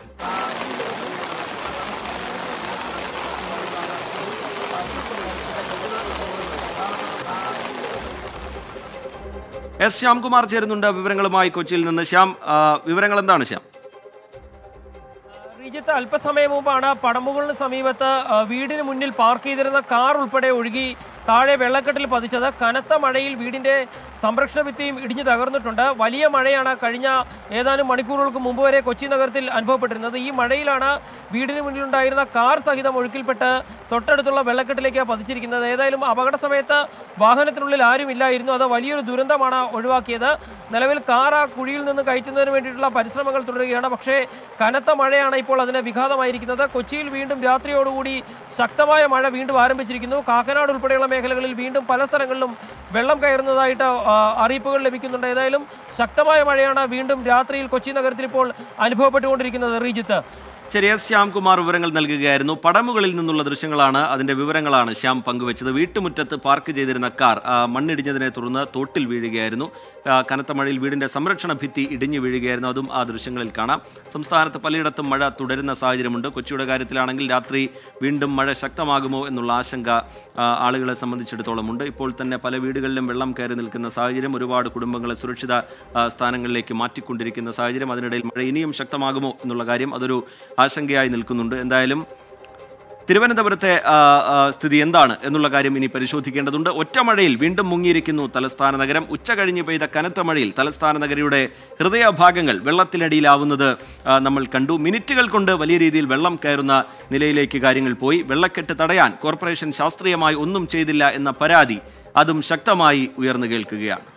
A: എസ് ശ്യാംകുമാർ ചേരുന്നുണ്ട് വിവരങ്ങളുമായി കൊച്ചിയിൽ നിന്ന് ശ്യാം ആ, വിവരങ്ങൾ എന്താണ് ശ്യാം
G: ശ്രീജിത്ത് അല്പസമയം മുമ്പാണ് പടമുകളിന് സമീപത്ത് ആ, വീടിന് മുന്നിൽ പാർക്ക് ചെയ്തിരുന്ന കാർ ഉൾപ്പെടെ ഒഴുകി താഴെ വെള്ളക്കെട്ടിൽ പതിച്ചത് കനത്ത മഴയിൽ വീടിന്റെ സംരക്ഷണ ഭിത്തിയും ഇടിഞ്ഞു തകർന്നിട്ടുണ്ട് വലിയ മഴയാണ് കഴിഞ്ഞ ഏതാനും മണിക്കൂറുകൾക്ക് മുമ്പ് വരെ കൊച്ചി നഗരത്തിൽ അനുഭവപ്പെട്ടിരുന്നത് ഈ മഴയിലാണ് വീടിന് മുന്നിലുണ്ടായിരുന്ന കാർ സഹിതം ഒഴുക്കിൽപ്പെട്ട് തൊട്ടടുത്തുള്ള വെള്ളക്കെട്ടിലേക്ക് പതിച്ചിരിക്കുന്നത് ഏതായാലും അപകട സമയത്ത് വാഹനത്തിനുള്ളിൽ ആരുമില്ലായിരുന്നു അത് വലിയൊരു ദുരന്തമാണ് ഒഴിവാക്കിയത് നിലവിൽ കാർ ആ കുഴിയിൽ നിന്ന് കയറ്റുന്നതിന് വേണ്ടിയിട്ടുള്ള പരിശ്രമങ്ങൾ തുടരുകയാണ് പക്ഷേ കനത്ത മഴയാണ് ഇപ്പോൾ അതിന് വിഘാതമായിരിക്കുന്നത് കൊച്ചിയിൽ വീണ്ടും രാത്രിയോടുകൂടി ശക്തമായ മഴ വീണ്ടും ആരംഭിച്ചിരിക്കുന്നു കാക്കനാട് ഉൾപ്പെടെയുള്ള മേഖലകളിൽ വീണ്ടും പല സ്ഥലങ്ങളിലും വെള്ളം കയറുന്നതായിട്ട് ആ, അറിയിപ്പുകൾ ലഭിക്കുന്നുണ്ട് ഏതായാലും ശക്തമായ മഴയാണ് വീണ്ടും രാത്രിയിൽ കൊച്ചി നഗരത്തിൽ ഇപ്പോൾ അനുഭവപ്പെട്ടുകൊണ്ടിരിക്കുന്നത് റീജിത്ത്
A: ശരി എസ് ശ്യാംകുമാർ വിവരങ്ങൾ നൽകുകയായിരുന്നു പടമുകളിൽ നിന്നുള്ള ദൃശ്യങ്ങളാണ് അതിന്റെ വിവരങ്ങളാണ് ശ്യാം പങ്കുവച്ചത് വീട്ടുമുറ്റത്ത് പാർക്ക് ചെയ്തിരുന്ന കാർ ആ, മണ്ണിടിഞ്ഞതിനെ തുടർന്ന് തോട്ടിൽ വീഴുകയായിരുന്നു ആ, കനത്ത മഴയിൽ വീടിന്റെ സംരക്ഷണ ഭിത്തി ഇടിഞ്ഞു വീഴുകയായിരുന്നു അതും ആ ദൃശ്യങ്ങളിൽ കാണാം സംസ്ഥാനത്ത് പലയിടത്തും മഴ തുടരുന്ന സാഹചര്യമുണ്ട് കൊച്ചിയുടെ കാര്യത്തിലാണെങ്കിൽ രാത്രി വീണ്ടും മഴ ശക്തമാകുമോ എന്നുള്ള ആശങ്ക ആ, ആളുകളെ സംബന്ധിച്ചിടത്തോളം ഉണ്ട് ഇപ്പോൾ തന്നെ പല വീടുകളിലും വെള്ളം കയറി നിൽക്കുന്ന സാഹചര്യം ഒരുപാട് കുടുംബങ്ങളെ സുരക്ഷിത ആ, സ്ഥാനങ്ങളിലേക്ക് മാറ്റിക്കൊണ്ടിരിക്കുന്ന സാഹചര്യം അതിനിടയിൽ മഴ ഇനിയും ശക്തമാകുമോ എന്നുള്ള കാര്യം അതൊരു ആശങ്കയായി നിൽക്കുന്നുണ്ട് എന്തായാലും തിരുവനന്തപുരത്തെ ആ, ആ, സ്ഥിതി എന്താണ് എന്നുള്ള കാര്യം ഇനി പരിശോധിക്കേണ്ടതുണ്ട് ഒറ്റമഴയിൽ വീണ്ടും മുങ്ങിയിരിക്കുന്നു തലസ്ഥാന നഗരം ഉച്ച കഴിഞ്ഞ് പെയ്ത കനത്ത മഴയിൽ തലസ്ഥാന നഗരിയുടെ ഹൃദയഭാഗങ്ങൾ വെള്ളത്തിനടിയിലാവുന്നത് ആ, നമ്മൾ കണ്ടു മിനിറ്റുകൾ കൊണ്ട് വലിയ രീതിയിൽ വെള്ളം കയറുന്ന നിലയിലേക്ക് കാര്യങ്ങൾ പോയി വെള്ളക്കെട്ട് തടയാൻ കോർപ്പറേഷൻ ശാസ്ത്രീയമായി ഒന്നും ചെയ്തില്ല എന്ന പരാതി അതും ശക്തമായി ഉയർന്നു കേൾക്കുകയാണ്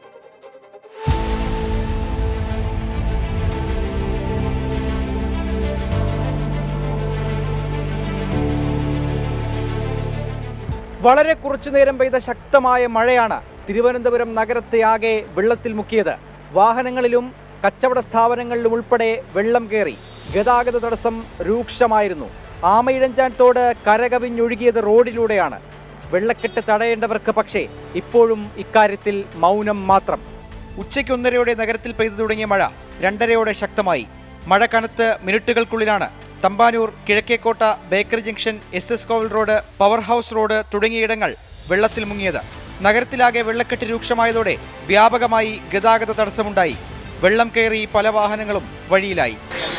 E: വളരെ കുറച്ചു നേരം പെയ്ത ശക്തമായ മഴയാണ് തിരുവനന്തപുരം നഗരത്തെ ആകെ വെള്ളത്തിൽ മുക്കിയത് വാഹനങ്ങളിലും കച്ചവട സ്ഥാപനങ്ങളിലും ഉൾപ്പെടെ വെള്ളം കയറി ഗതാഗത തടസ്സം രൂക്ഷമായിരുന്നു ആമയിഴഞ്ചാൻ തോട് കരകവിഞ്ഞൊഴുകിയത് റോഡിലൂടെയാണ് വെള്ളക്കെട്ട് തടയേണ്ടവർക്ക് പക്ഷേ ഇപ്പോഴും ഇക്കാര്യത്തിൽ മൗനം മാത്രം ഉച്ചയ്ക്ക് ഒന്നരയോടെ നഗരത്തിൽ പെയ്തു തുടങ്ങിയ മഴ രണ്ടരയോടെ ശക്തമായി മഴ കനത്ത് മിനിറ്റുകൾക്കുള്ളിലാണ് Thampanoor Kizhakkekotta bakery junction S S Kovil road power house road തുടങ്ങിയിടങ്ങൾ വെള്ളത്തിൽ മുങ്ങിയത് നഗരത്തിലാകെ വെള്ളക്കെട്ട് രൂക്ഷമായതോടെ വ്യാപകമായി ഗതാഗത തടസ്സമുണ്ടായി വെള്ളം കയറി പല വാഹനങ്ങളും വഴിയിലായി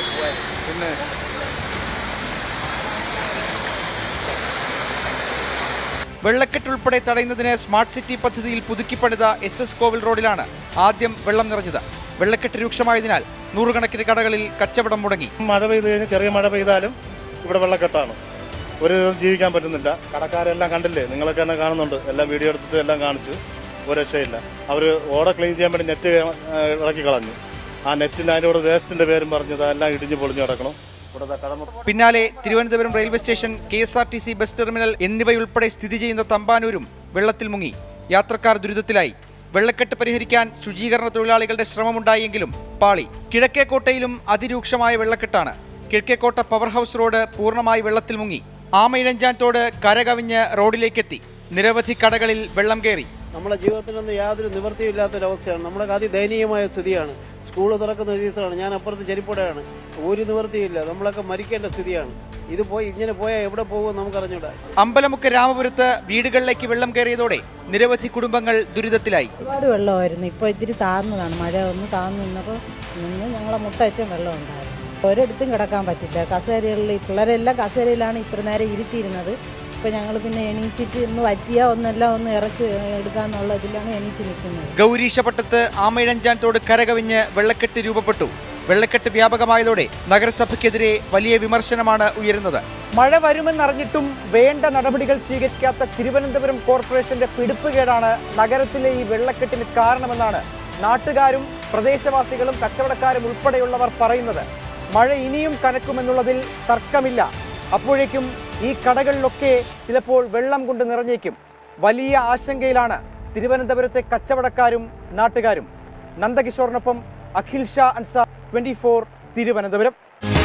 E: വെള്ളക്കെട്ടുൾപ്പെടെ തടയുന്നതിന് സ്മാർട്ട് സിറ്റി പദ്ധതിയിൽ പുതുക്കിപ്പണിത എസ് എസ് കോവിൽ റോഡിലാണ് ആദ്യം വെള്ളം നിറഞ്ഞത് വെള്ളക്കെട്ട് രൂക്ഷമായതിനാൽ നൂറുകണക്കിന് കടകളിൽ കച്ചവടം മുടങ്ങി
H: മഴ പെയ്ത് കഴിഞ്ഞാൽ ചെറിയ മഴ പെയ്താലും ഇവിടെ വെള്ളക്കെട്ടാണ് ഒരു ദിവസം ജീവിക്കാൻ പറ്റുന്നില്ല കടക്കാരെല്ലാം കണ്ടില്ലേ നിങ്ങളൊക്കെ തന്നെ കാണുന്നുണ്ട് എല്ലാം വീഡിയോ എടുത്തിട്ട് എല്ലാം കാണിച്ചു ഒരു രക്ഷയില്ല അവർ ഓട ക്ലീൻ ചെയ്യാൻ വേണ്ടി നെറ്റ് ഇളക്കി കളഞ്ഞു ആ നെറ്റിന് അതിൻ്റെ കൂടെ വേസ്റ്റിൻ്റെ പേരും പറഞ്ഞത് എല്ലാം ഇടിഞ്ഞ് പൊളിഞ്ഞ് കിടക്കണം ഇവിടെ കടമ
E: പിന്നാലെ Thiruvananthapuram railway station K S R T C bus terminal എന്നിവയുൾപ്പെടെ സ്ഥിതി ചെയ്യുന്ന തമ്പാനൂരും വെള്ളത്തിൽ മുങ്ങി യാത്രക്കാർ ദുരിതത്തിലായി വെള്ളക്കെട്ട് പരിഹരിക്കാൻ ശുചീകരണ തൊഴിലാളികളുടെ ശ്രമമുണ്ടായെങ്കിലും പാളി കിഴക്കേക്കോട്ടയിലും അതിരൂക്ഷമായ വെള്ളക്കെട്ടാണ് കിഴക്കേക്കോട്ട പവർ ഹൗസ് റോഡ് പൂർണ്ണമായി വെള്ളത്തിൽ മുങ്ങി ആമയിഴഞ്ചാൻ തോട് കരകവിഞ്ഞ് റോഡിലേക്കെത്തി നിരവധി കടകളിൽ വെള്ളം കയറി
I: നമ്മുടെ ജീവിതത്തിനൊന്നും യാതൊരു നിവൃത്തിയില്ലാത്തൊരവസ്ഥയാണ് നമ്മുടെ അതിദയനീയമായ സ്ഥിതിയാണ് സ്കൂൾ തുറക്കുന്ന ഒരു ദിവസമാണ് ഞാൻ അപ്പുറത്ത് ചെരിപ്പുടയാണ് ഒരു നിവൃത്തിയില്ല നമ്മളൊക്കെ മരിക്കേണ്ട സ്ഥിതിയാണ് ഇത് പോയി ഇങ്ങനെ പോയാൽ എവിടെ പോകുമെന്ന് നമുക്കറിഞ്ഞൂടാ
E: അമ്പലമുക്ക് രാമപുരത്ത് വീടുകളിലേക്ക് വെള്ളം കയറിയതോടെ നിരവധി കുടുംബങ്ങൾ ദുരിതത്തിലായി
J: ഒരുപാട് വെള്ളമായിരുന്നു ഇപ്പോൾ ഇത്തിരി താഴ്ന്നതാണ് മഴ ഒന്ന് താഴ്ന്നു നിന്നപ്പോൾ നിന്ന് ഞങ്ങളെ മുട്ടറ്റം വെള്ളം ഉണ്ടായിരുന്നു ഒരിടത്തും കിടക്കാൻ പറ്റില്ല കസേരകളിൽ ഈ പിള്ളേരെല്ലാം കസേരയിലാണ് ഇത്ര നേരം ഇരുത്തിയിരുന്നത് ഇപ്പോൾ ഞങ്ങൾ പിന്നെ എണീച്ചിട്ട് ഒന്ന് വറ്റിയാൽ ഒന്നെല്ലാം ഒന്ന് ഇറച്ച് എടുക്കാന്നുള്ള ഇതിലാണ് എണീച്ച് നിൽക്കുന്നത്
E: ഗൗരീശപട്ടത്ത് ആമയിഴഞ്ചാൻ തോട് കരകവിഞ്ഞ് വെള്ളക്കെട്ട് രൂപപ്പെട്ടു വെള്ളക്കെട്ട് വ്യാപകമായതോടെ നഗരസഭയ്ക്കെതിരെ വലിയ വിമർശനമാണ് ഉയരുന്നത് മഴ വരുമെന്നറിഞ്ഞിട്ടും വേണ്ട നടപടികൾ സ്വീകരിക്കാത്ത തിരുവനന്തപുരം കോർപ്പറേഷന്റെ പിടിപ്പുകേടാണ് നഗരത്തിലെ ഈ വെള്ളക്കെട്ടിന് കാരണമെന്നാണ് നാട്ടുകാരും പ്രദേശവാസികളും കച്ചവടക്കാരും ഉൾപ്പെടെയുള്ളവർ പറയുന്നത് മഴ ഇനിയും കനക്കുമെന്നുള്ളതിൽ തർക്കമില്ല അപ്പോഴേക്കും ഈ കടകളിലൊക്കെ ചിലപ്പോൾ വെള്ളം കൊണ്ട് നിറഞ്ഞേക്കും വലിയ ആശങ്കയിലാണ് തിരുവനന്തപുരത്തെ കച്ചവടക്കാരും നാട്ടുകാരും നന്ദകിഷോറിനൊപ്പം അഖിൽ ഷാ അൻസാർ ട്വന്റി ഫോർ തിരുവനന്തപുരം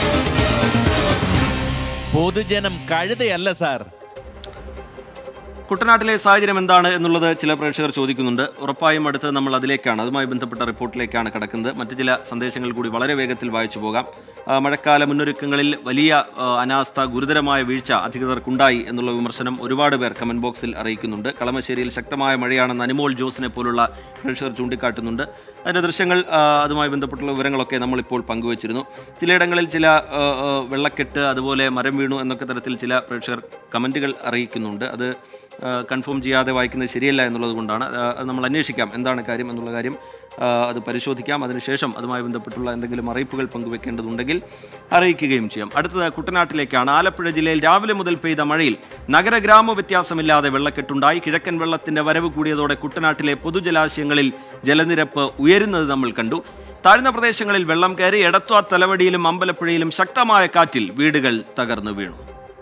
B: പൊതുജനം കഴുതയല്ല സാർ
A: കുട്ടനാട്ടിലെ സാഹചര്യം എന്താണ് എന്നുള്ളത് ചില പ്രേക്ഷകർ ചോദിക്കുന്നുണ്ട് ഉറപ്പായും അടുത്ത് നമ്മൾ അതിലേക്കാണ് അതുമായി ബന്ധപ്പെട്ട റിപ്പോർട്ടിലേക്കാണ് കിടക്കുന്നത് മറ്റു ചില സന്ദേശങ്ങൾ കൂടി വളരെ വേഗത്തിൽ വായിച്ചു പോകാം ആ, മഴക്കാല മുന്നൊരുക്കങ്ങളിൽ വലിയ ആ, അനാസ്ഥ ഗുരുതരമായ വീഴ്ച അധികൃതർക്കുണ്ടായി എന്നുള്ള വിമർശനം ഒരുപാട് പേർ കമന്റ് ബോക്സിൽ അറിയിക്കുന്നുണ്ട് കളമശ്ശേരിയിൽ ശക്തമായ മഴയാണെന്ന് അനുമോൾ ജോസിനെ പോലുള്ള പ്രേക്ഷകർ ചൂണ്ടിക്കാട്ടുന്നുണ്ട് അതിന്റെ ദൃശ്യങ്ങൾ ആ, അതുമായി ബന്ധപ്പെട്ടുള്ള വിവരങ്ങളൊക്കെ നമ്മളിപ്പോൾ പങ്കുവച്ചിരുന്നു ചിലയിടങ്ങളിൽ ചില ആ, ആ, വെള്ളക്കെട്ട് അതുപോലെ മരം വീണു എന്നൊക്കെ തരത്തിൽ ചില പ്രേക്ഷകർ കമന്റുകൾ അറിയിക്കുന്നുണ്ട് അത് ആ, കൺഫേം ചെയ്യാതെ വായിക്കുന്നത് ശരിയല്ല എന്നുള്ളത് കൊണ്ടാണ് ആ, അത് നമ്മൾ അന്വേഷിക്കാം എന്താണ് കാര്യം എന്നുള്ള കാര്യം ആ, അത് പരിശോധിക്കാം അതിനുശേഷം അതുമായി ബന്ധപ്പെട്ടുള്ള എന്തെങ്കിലും അറിയിപ്പുകൾ പങ്കുവെക്കേണ്ടതുണ്ടെങ്കിൽ അറിയിക്കുകയും ചെയ്യാം അടുത്തത് കുട്ടനാട്ടിലേക്കാണ് ആലപ്പുഴ ജില്ലയിൽ രാവിലെ മുതൽ പെയ്ത മഴയിൽ നഗര ഗ്രാമ വ്യത്യാസമില്ലാതെ വെള്ളക്കെട്ടുണ്ടായി കിഴക്കൻ വെള്ളത്തിന്റെ വരവ് കൂടിയതോടെ കുട്ടനാട്ടിലെ പൊതുജലാശയങ്ങളിൽ ജലനിരപ്പ് ഉയരുന്നത് നമ്മൾ കണ്ടു താഴ്ന്ന പ്രദേശങ്ങളിൽ വെള്ളം കയറി എടത്വ തലവടിയിലും അമ്പലപ്പുഴയിലും ശക്തമായ കാറ്റിൽ വീടുകൾ തകർന്നു വീണു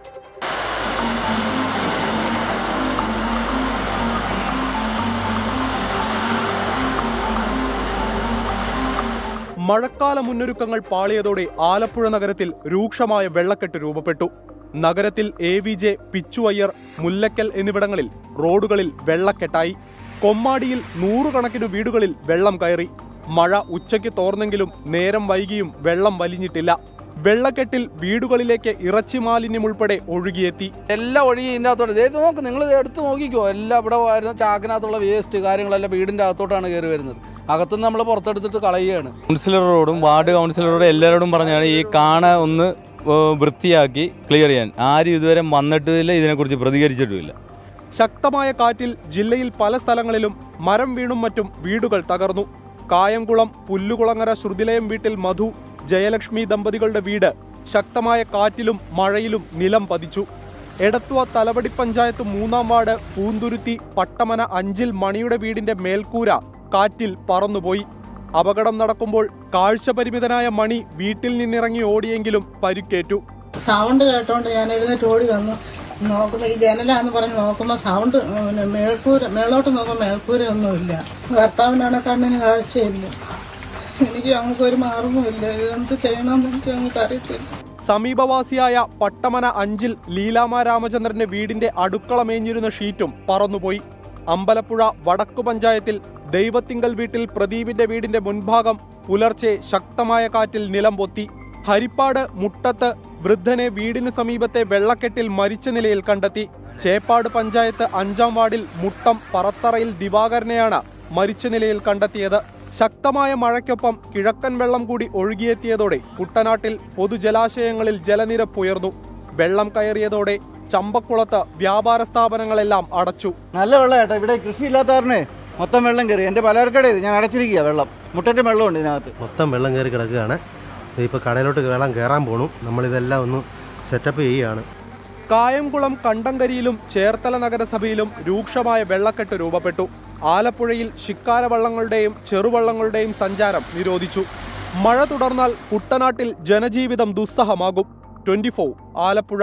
K: മഴക്കാല മുന്നൊരുക്കങ്ങൾ പാളിയതോടെ ആലപ്പുഴ നഗരത്തിൽ രൂക്ഷമായ വെള്ളക്കെട്ട് രൂപപ്പെട്ടു നഗരത്തിൽ A V J Pichu Iyer Mullakkal എന്നിവിടങ്ങളിൽ റോഡുകളിൽ വെള്ളക്കെട്ടായി കൊമ്മാടിയിൽ നൂറുകണക്കിന് വീടുകളിൽ വെള്ളം കയറി മഴ ഉച്ചയ്ക്ക് തോർന്നെങ്കിലും നേരം വൈകിയും വെള്ളം വലിഞ്ഞിട്ടില്ല വെള്ളക്കെട്ടിൽ വീടുകളിലേക്ക് ഇറച്ചി മാലിന്യം ഉൾപ്പെടെ ഒഴുകിയെത്തി
L: എല്ലാം ഒഴുകി ഇതിൻ്റെ അകത്തോട്ട് ദേ ഇത് നോക്ക് നിങ്ങൾ എടുത്ത് നോക്കിക്കോ എല്ലാം ഇവിടെ വരുന്ന ചാക്കിനകത്തുള്ള വേസ്റ്റ് കാര്യങ്ങളെല്ലാം വീടിൻ്റെ അകത്തോട്ടാണ് കയറി വരുന്നത് അകത്തുനിന്ന് നമ്മൾ പുറത്തെടുത്തിട്ട് കളയുകയാണ്
M: കൗൺസിലറോടും വാർഡ് കൗൺസിലറോടും എല്ലാവരോടും പറഞ്ഞാണ് ഈ കാണ ഒന്ന് ഏഹ്, വൃത്തിയാക്കി ക്ലിയർ ചെയ്യാൻ ആരും ഇതുവരെ വന്നിട്ടില്ല ഇതിനെക്കുറിച്ച് പ്രതികരിച്ചിട്ടുമില്ല
K: ശക്തമായ കാറ്റിൽ ജില്ലയിൽ പല സ്ഥലങ്ങളിലും മരം വീണും മറ്റും വീടുകൾ തകർന്നു കായംകുളം പുല്ലുകുളങ്ങര ശ്രുതിലയം വീട്ടിൽ മധു ജയലക്ഷ്മി ദമ്പതികളുടെ വീട് ശക്തമായ കാറ്റിലും മഴയിലും നിലം പതിച്ചു എടത്വ തലവടി പഞ്ചായത്ത് മൂന്നാം വാർഡ് പൂന്തുരുത്തി പട്ടമന അഞ്ചിൽ മണിയുടെ വീടിന്റെ മേൽക്കൂര കാറ്റിൽ പറന്നുപോയി അപകടം നടക്കുമ്പോൾ കാഴ്ചപരിമിതനായ മണി വീട്ടിൽ നിന്നിറങ്ങി ഓടിയെങ്കിലും പരിക്കേറ്റു
J: സൗണ്ട് കേട്ടോണ്ട് ഞാൻ എഴുന്നേറ്റ് ഓടി വന്നു നോക്കുന്ന ഈ ജനലാന്ന് പറഞ്ഞ് നോക്കുമ്പോൾ സൗണ്ട് പിന്നെ മേൽക്കൂര മേളോട്ട് നോക്കുമ്പോൾ മേൽക്കൂര ഒന്നുമില്ല ഭർത്താവിനാണ് കണ്ണിന് കാഴ്ചയില്ല എനിക്ക് ഞങ്ങൾക്ക് ഒരു മാർഗമില്ല ഇതെന്ത് ചെയ്യണമെന്ന് എനിക്ക് ഞങ്ങൾക്ക് അറിയത്തില്ല
K: സമീപവാസിയായ പട്ടമന അഞ്ചിൽ ലീലാമ രാമചന്ദ്രന്റെ വീടിന്റെ അടുക്കള മേഞ്ഞിരുന്ന ഷീറ്റും പറന്നുപോയി അമ്പലപ്പുഴ വടക്കു പഞ്ചായത്തിൽ ദൈവത്തിങ്കൽ വീട്ടിൽ പ്രദീപിന്റെ വീടിന്റെ മുൻഭാഗം പുലർച്ചെ ശക്തമായ കാറ്റിൽ നിലം പൊത്തി ഹരിപ്പാട് മുട്ടത്ത് വൃദ്ധനെ വീടിന് സമീപത്തെ വെള്ളക്കെട്ടിൽ മരിച്ച നിലയിൽ കണ്ടെത്തി ചേപ്പാട് പഞ്ചായത്ത് അഞ്ചാം വാർഡിൽ മുട്ടം പറത്തറയിൽ ദിവാകരനെയാണ് മരിച്ച നിലയിൽ കണ്ടെത്തിയത് ശക്തമായ മഴയ്ക്കൊപ്പം കിഴക്കൻ വെള്ളം കൂടി ഒഴുകിയെത്തിയതോടെ കുട്ടനാട്ടിൽ പൊതുജലാശയങ്ങളിൽ ജലനിരപ്പ് ഉയർന്നു വെള്ളം കയറിയതോടെ ചമ്പക്കുളത്ത് വ്യാപാര സ്ഥാപനങ്ങളെല്ലാം അടച്ചു
I: നല്ല വെള്ളം കേട്ടോ ഇവിടെ കൃഷിയില്ലാത്ത കാരണേ മൊത്തം വെള്ളം കയറി എൻ്റെ പലചരക്കട ഇത് ഞാൻ അടച്ചിരിക്കുക വെള്ളം മുട്ടൻ്റെ വെള്ളമുണ്ട് ഇതിനകത്ത്
N: മൊത്തം വെള്ളം കയറി കിടക്കുകയാണ് ഇപ്പോൾ കടയിലോട്ട് വെള്ളം കയറാൻ പോണു നമ്മളിതെല്ലാം ഒന്ന് സെറ്റപ്പ് ചെയ്യുകയാണ്
K: കായംകുളം കണ്ടങ്കരിയിലും ചേർത്തല നഗരസഭയിലും രൂക്ഷമായ വെള്ളക്കെട്ട് രൂപപ്പെട്ടു ആലപ്പുഴയിൽ ശിക്കാര വള്ളങ്ങളുടെയും ചെറുവള്ളങ്ങളുടെയും സഞ്ചാരം നിരോധിച്ചു മഴ തുടർന്നാൽ കുട്ടനാട്ടിൽ ജനജീവിതം ദുസ്സഹമാകും ട്വന്റി ആലപ്പുഴ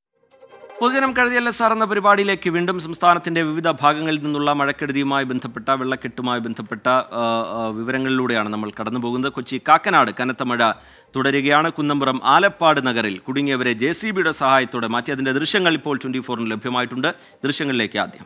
A: പൊതുജനം കഴുതിയല്ല സാർ എന്ന പരിപാടിയിലേക്ക് വീണ്ടും സംസ്ഥാനത്തിന്റെ വിവിധ ഭാഗങ്ങളിൽ നിന്നുള്ള മഴക്കെടുതിയുമായി ബന്ധപ്പെട്ട വെള്ളക്കെട്ടുമായി ബന്ധപ്പെട്ട ആ, ആ, വിവരങ്ങളിലൂടെയാണ് നമ്മൾ കടന്നു പോകുന്നത് കൊച്ചി കാക്കനാട് കനത്ത മഴ തുടരുകയാണ് കുന്നമ്പുറം ആലപ്പാട് നഗറിൽ കുടുങ്ങിയവരെ ജെ സി ബിയുടെ സഹായത്തോടെ മാറ്റി അതിന്റെ ദൃശ്യങ്ങൾ ഇപ്പോൾ ട്വന്റി ഫോറിന് ലഭ്യമായിട്ടുണ്ട് ദൃശ്യങ്ങളിലേക്ക് ആദ്യം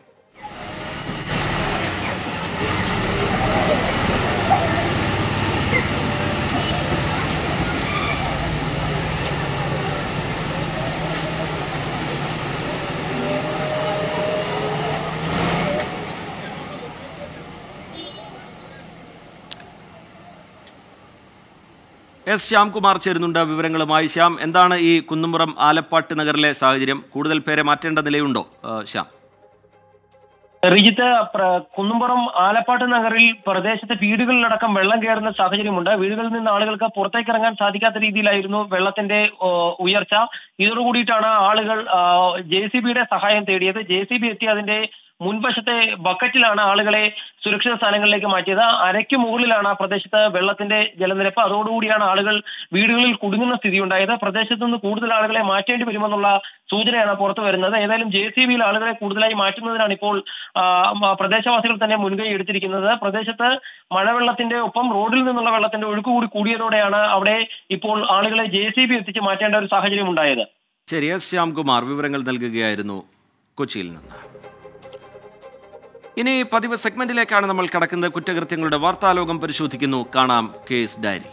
A: എസ് ശ്യാംകുമാർ ചേരുന്നുണ്ട് വിവരങ്ങളുമായി ശ്യാം എന്താണ് ഈ കുന്നുംപുറം ആലപ്പാട്ട് നഗറിലെ സാഹചര്യം കൂടുതൽ പേരെ മാറ്റേണ്ട നിലയുണ്ടോ ആ, ശ്യാം
G: റിജിത്ത് പ്ര- കുന്നുംപുറം ആലപ്പാട്ട് നഗറിൽ പ്രദേശത്തെ വീടുകളിലടക്കം വെള്ളം കയറുന്ന സാഹചര്യമുണ്ട് വീടുകളിൽ നിന്ന് ആളുകൾക്ക് പുറത്തേക്ക് ഇറങ്ങാൻ സാധിക്കാത്ത രീതിയിലായിരുന്നു വെള്ളത്തിന്റെ ഓ, ഉയർച്ച ഇതോടുകൂടിയിട്ടാണ് ആളുകൾ ജെ സി ബിയുടെ സഹായം തേടിയത് ജെ സി ബി എത്തി അതിന്റെ മുൻവശത്തെ ബക്കറ്റിലാണ് ആളുകളെ സുരക്ഷിത സ്ഥാനങ്ങളിലേക്ക് മാറ്റിയത് അരയ്ക്ക് മുകളിലാണ് ആ പ്രദേശത്ത് വെള്ളത്തിന്റെ ജലനിരപ്പ് അതോടുകൂടിയാണ് ആളുകൾ വീടുകളിൽ കുടുങ്ങുന്ന സ്ഥിതി ഉണ്ടായത് പ്രദേശത്ത് നിന്ന് കൂടുതൽ ആളുകളെ മാറ്റേണ്ടി വരുമെന്നുള്ള സൂചനയാണ് പുറത്തു വരുന്നത് ഏതായാലും ജെ സി ബിയിൽ ആളുകളെ കൂടുതലായി മാറ്റുന്നതിനാണ് ഇപ്പോൾ ആ, മ- പ്രദേശവാസികൾ തന്നെ മുൻകൈ എടുത്തിരിക്കുന്നത് പ്രദേശത്ത് മഴവെള്ളത്തിന്റെ ഒപ്പം റോഡിൽ നിന്നുള്ള വെള്ളത്തിന്റെ ഒഴുക്ക് കൂടി കൂടിയതോടെയാണ് അവിടെ ഇപ്പോൾ ആളുകളെ ജെ സി ബി എത്തിച്ച് മാറ്റേണ്ട ഒരു സാഹചര്യം ഉണ്ടായത്
A: ശരി എസ് ശ്യാംകുമാർ വിവരങ്ങൾ നൽകുകയായിരുന്നു കൊച്ചിയിൽ നിന്ന് ഇനി പതിവ് സെഗ്മെന്റിലേക്കാണ് നമ്മൾ കടക്കുന്നത് കുറ്റകൃത്യങ്ങളുടെ വാർത്താലോകം പരിശോധിക്കുന്നു കാണാം കേസ് ഡയറി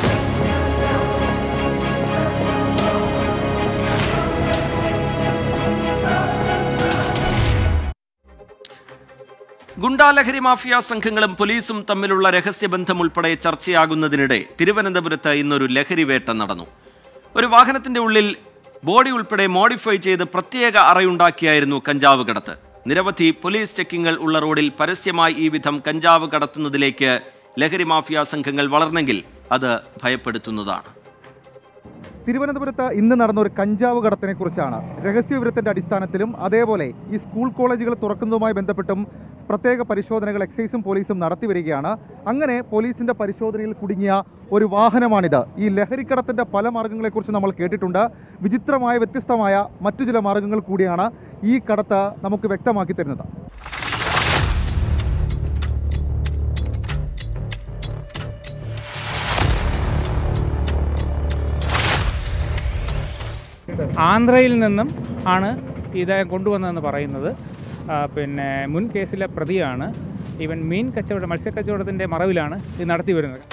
A: ഗുണ്ടാലഹരി മാഫിയ സംഘങ്ങളും പോലീസും തമ്മിലുള്ള രഹസ്യബന്ധം ഉൾപ്പെടെ ചർച്ചയാകുന്നതിനിടെ തിരുവനന്തപുരത്ത് ഇന്നൊരു ലഹരി വേട്ട നടന്നു ഒരു വാഹനത്തിന്റെ ഉള്ളിൽ ബോഡി ഉൾപ്പെടെ മോഡിഫൈ ചെയ്ത് പ്രത്യേക അറയുണ്ടാക്കിയായിരുന്നു കഞ്ചാവ് കടത്ത് നിരവധി പോലീസ് ചെക്കിങ്ങൾ ഉള്ള റോഡിൽ പരസ്യമായി ഈ വിധം കഞ്ചാവ് കടത്തുന്നതിലേക്ക് ലഹരി മാഫിയ സംഘങ്ങൾ വളർന്നെങ്കിൽ അത് ഭയപ്പെടുത്തുന്നതാണ്
O: തിരുവനന്തപുരത്ത് ഇന്ന് നടന്ന ഒരു കഞ്ചാവ് കടത്തിനെ കുറിച്ചാണ് രഹസ്യവിവരത്തിന്റെ അടിസ്ഥാനത്തിലും അതേപോലെ ഈ സ്കൂൾ കോളേജുകൾ തുറക്കുന്നതുമായി ബന്ധപ്പെട്ടും പ്രത്യേക പരിശോധനകൾ എക്സൈസും പോലീസും നടത്തി വരികയാണ് അങ്ങനെ പോലീസിന്റെ പരിശോധനയിൽ കുടുങ്ങിയ ഒരു വാഹനമാണിത് ഈ ലഹരിക്കടത്തിന്റെ പല മാർഗങ്ങളെക്കുറിച്ച് നമ്മൾ കേട്ടിട്ടുണ്ട് വിചിത്രമായ വ്യത്യസ്തമായ മറ്റു ചില മാർഗങ്ങൾ കൂടിയാണ് ഈ കടത്ത് നമുക്ക് വ്യക്തമാക്കി തരുന്നത്
P: ആന്ധ്രയിൽ നിന്നും ആണ് ഇത് കൊണ്ടുവന്നതെന്ന് പറയുന്നത് ആ, പിന്നെ മുൻ കേസിലെ പ്രതിയാണ് ഇവൻ മീൻ കച്ചവടം മത്സ്യക്കച്ചവടത്തിൻ്റെ മറവിലാണ് ഇത് നടത്തി വരുന്നത്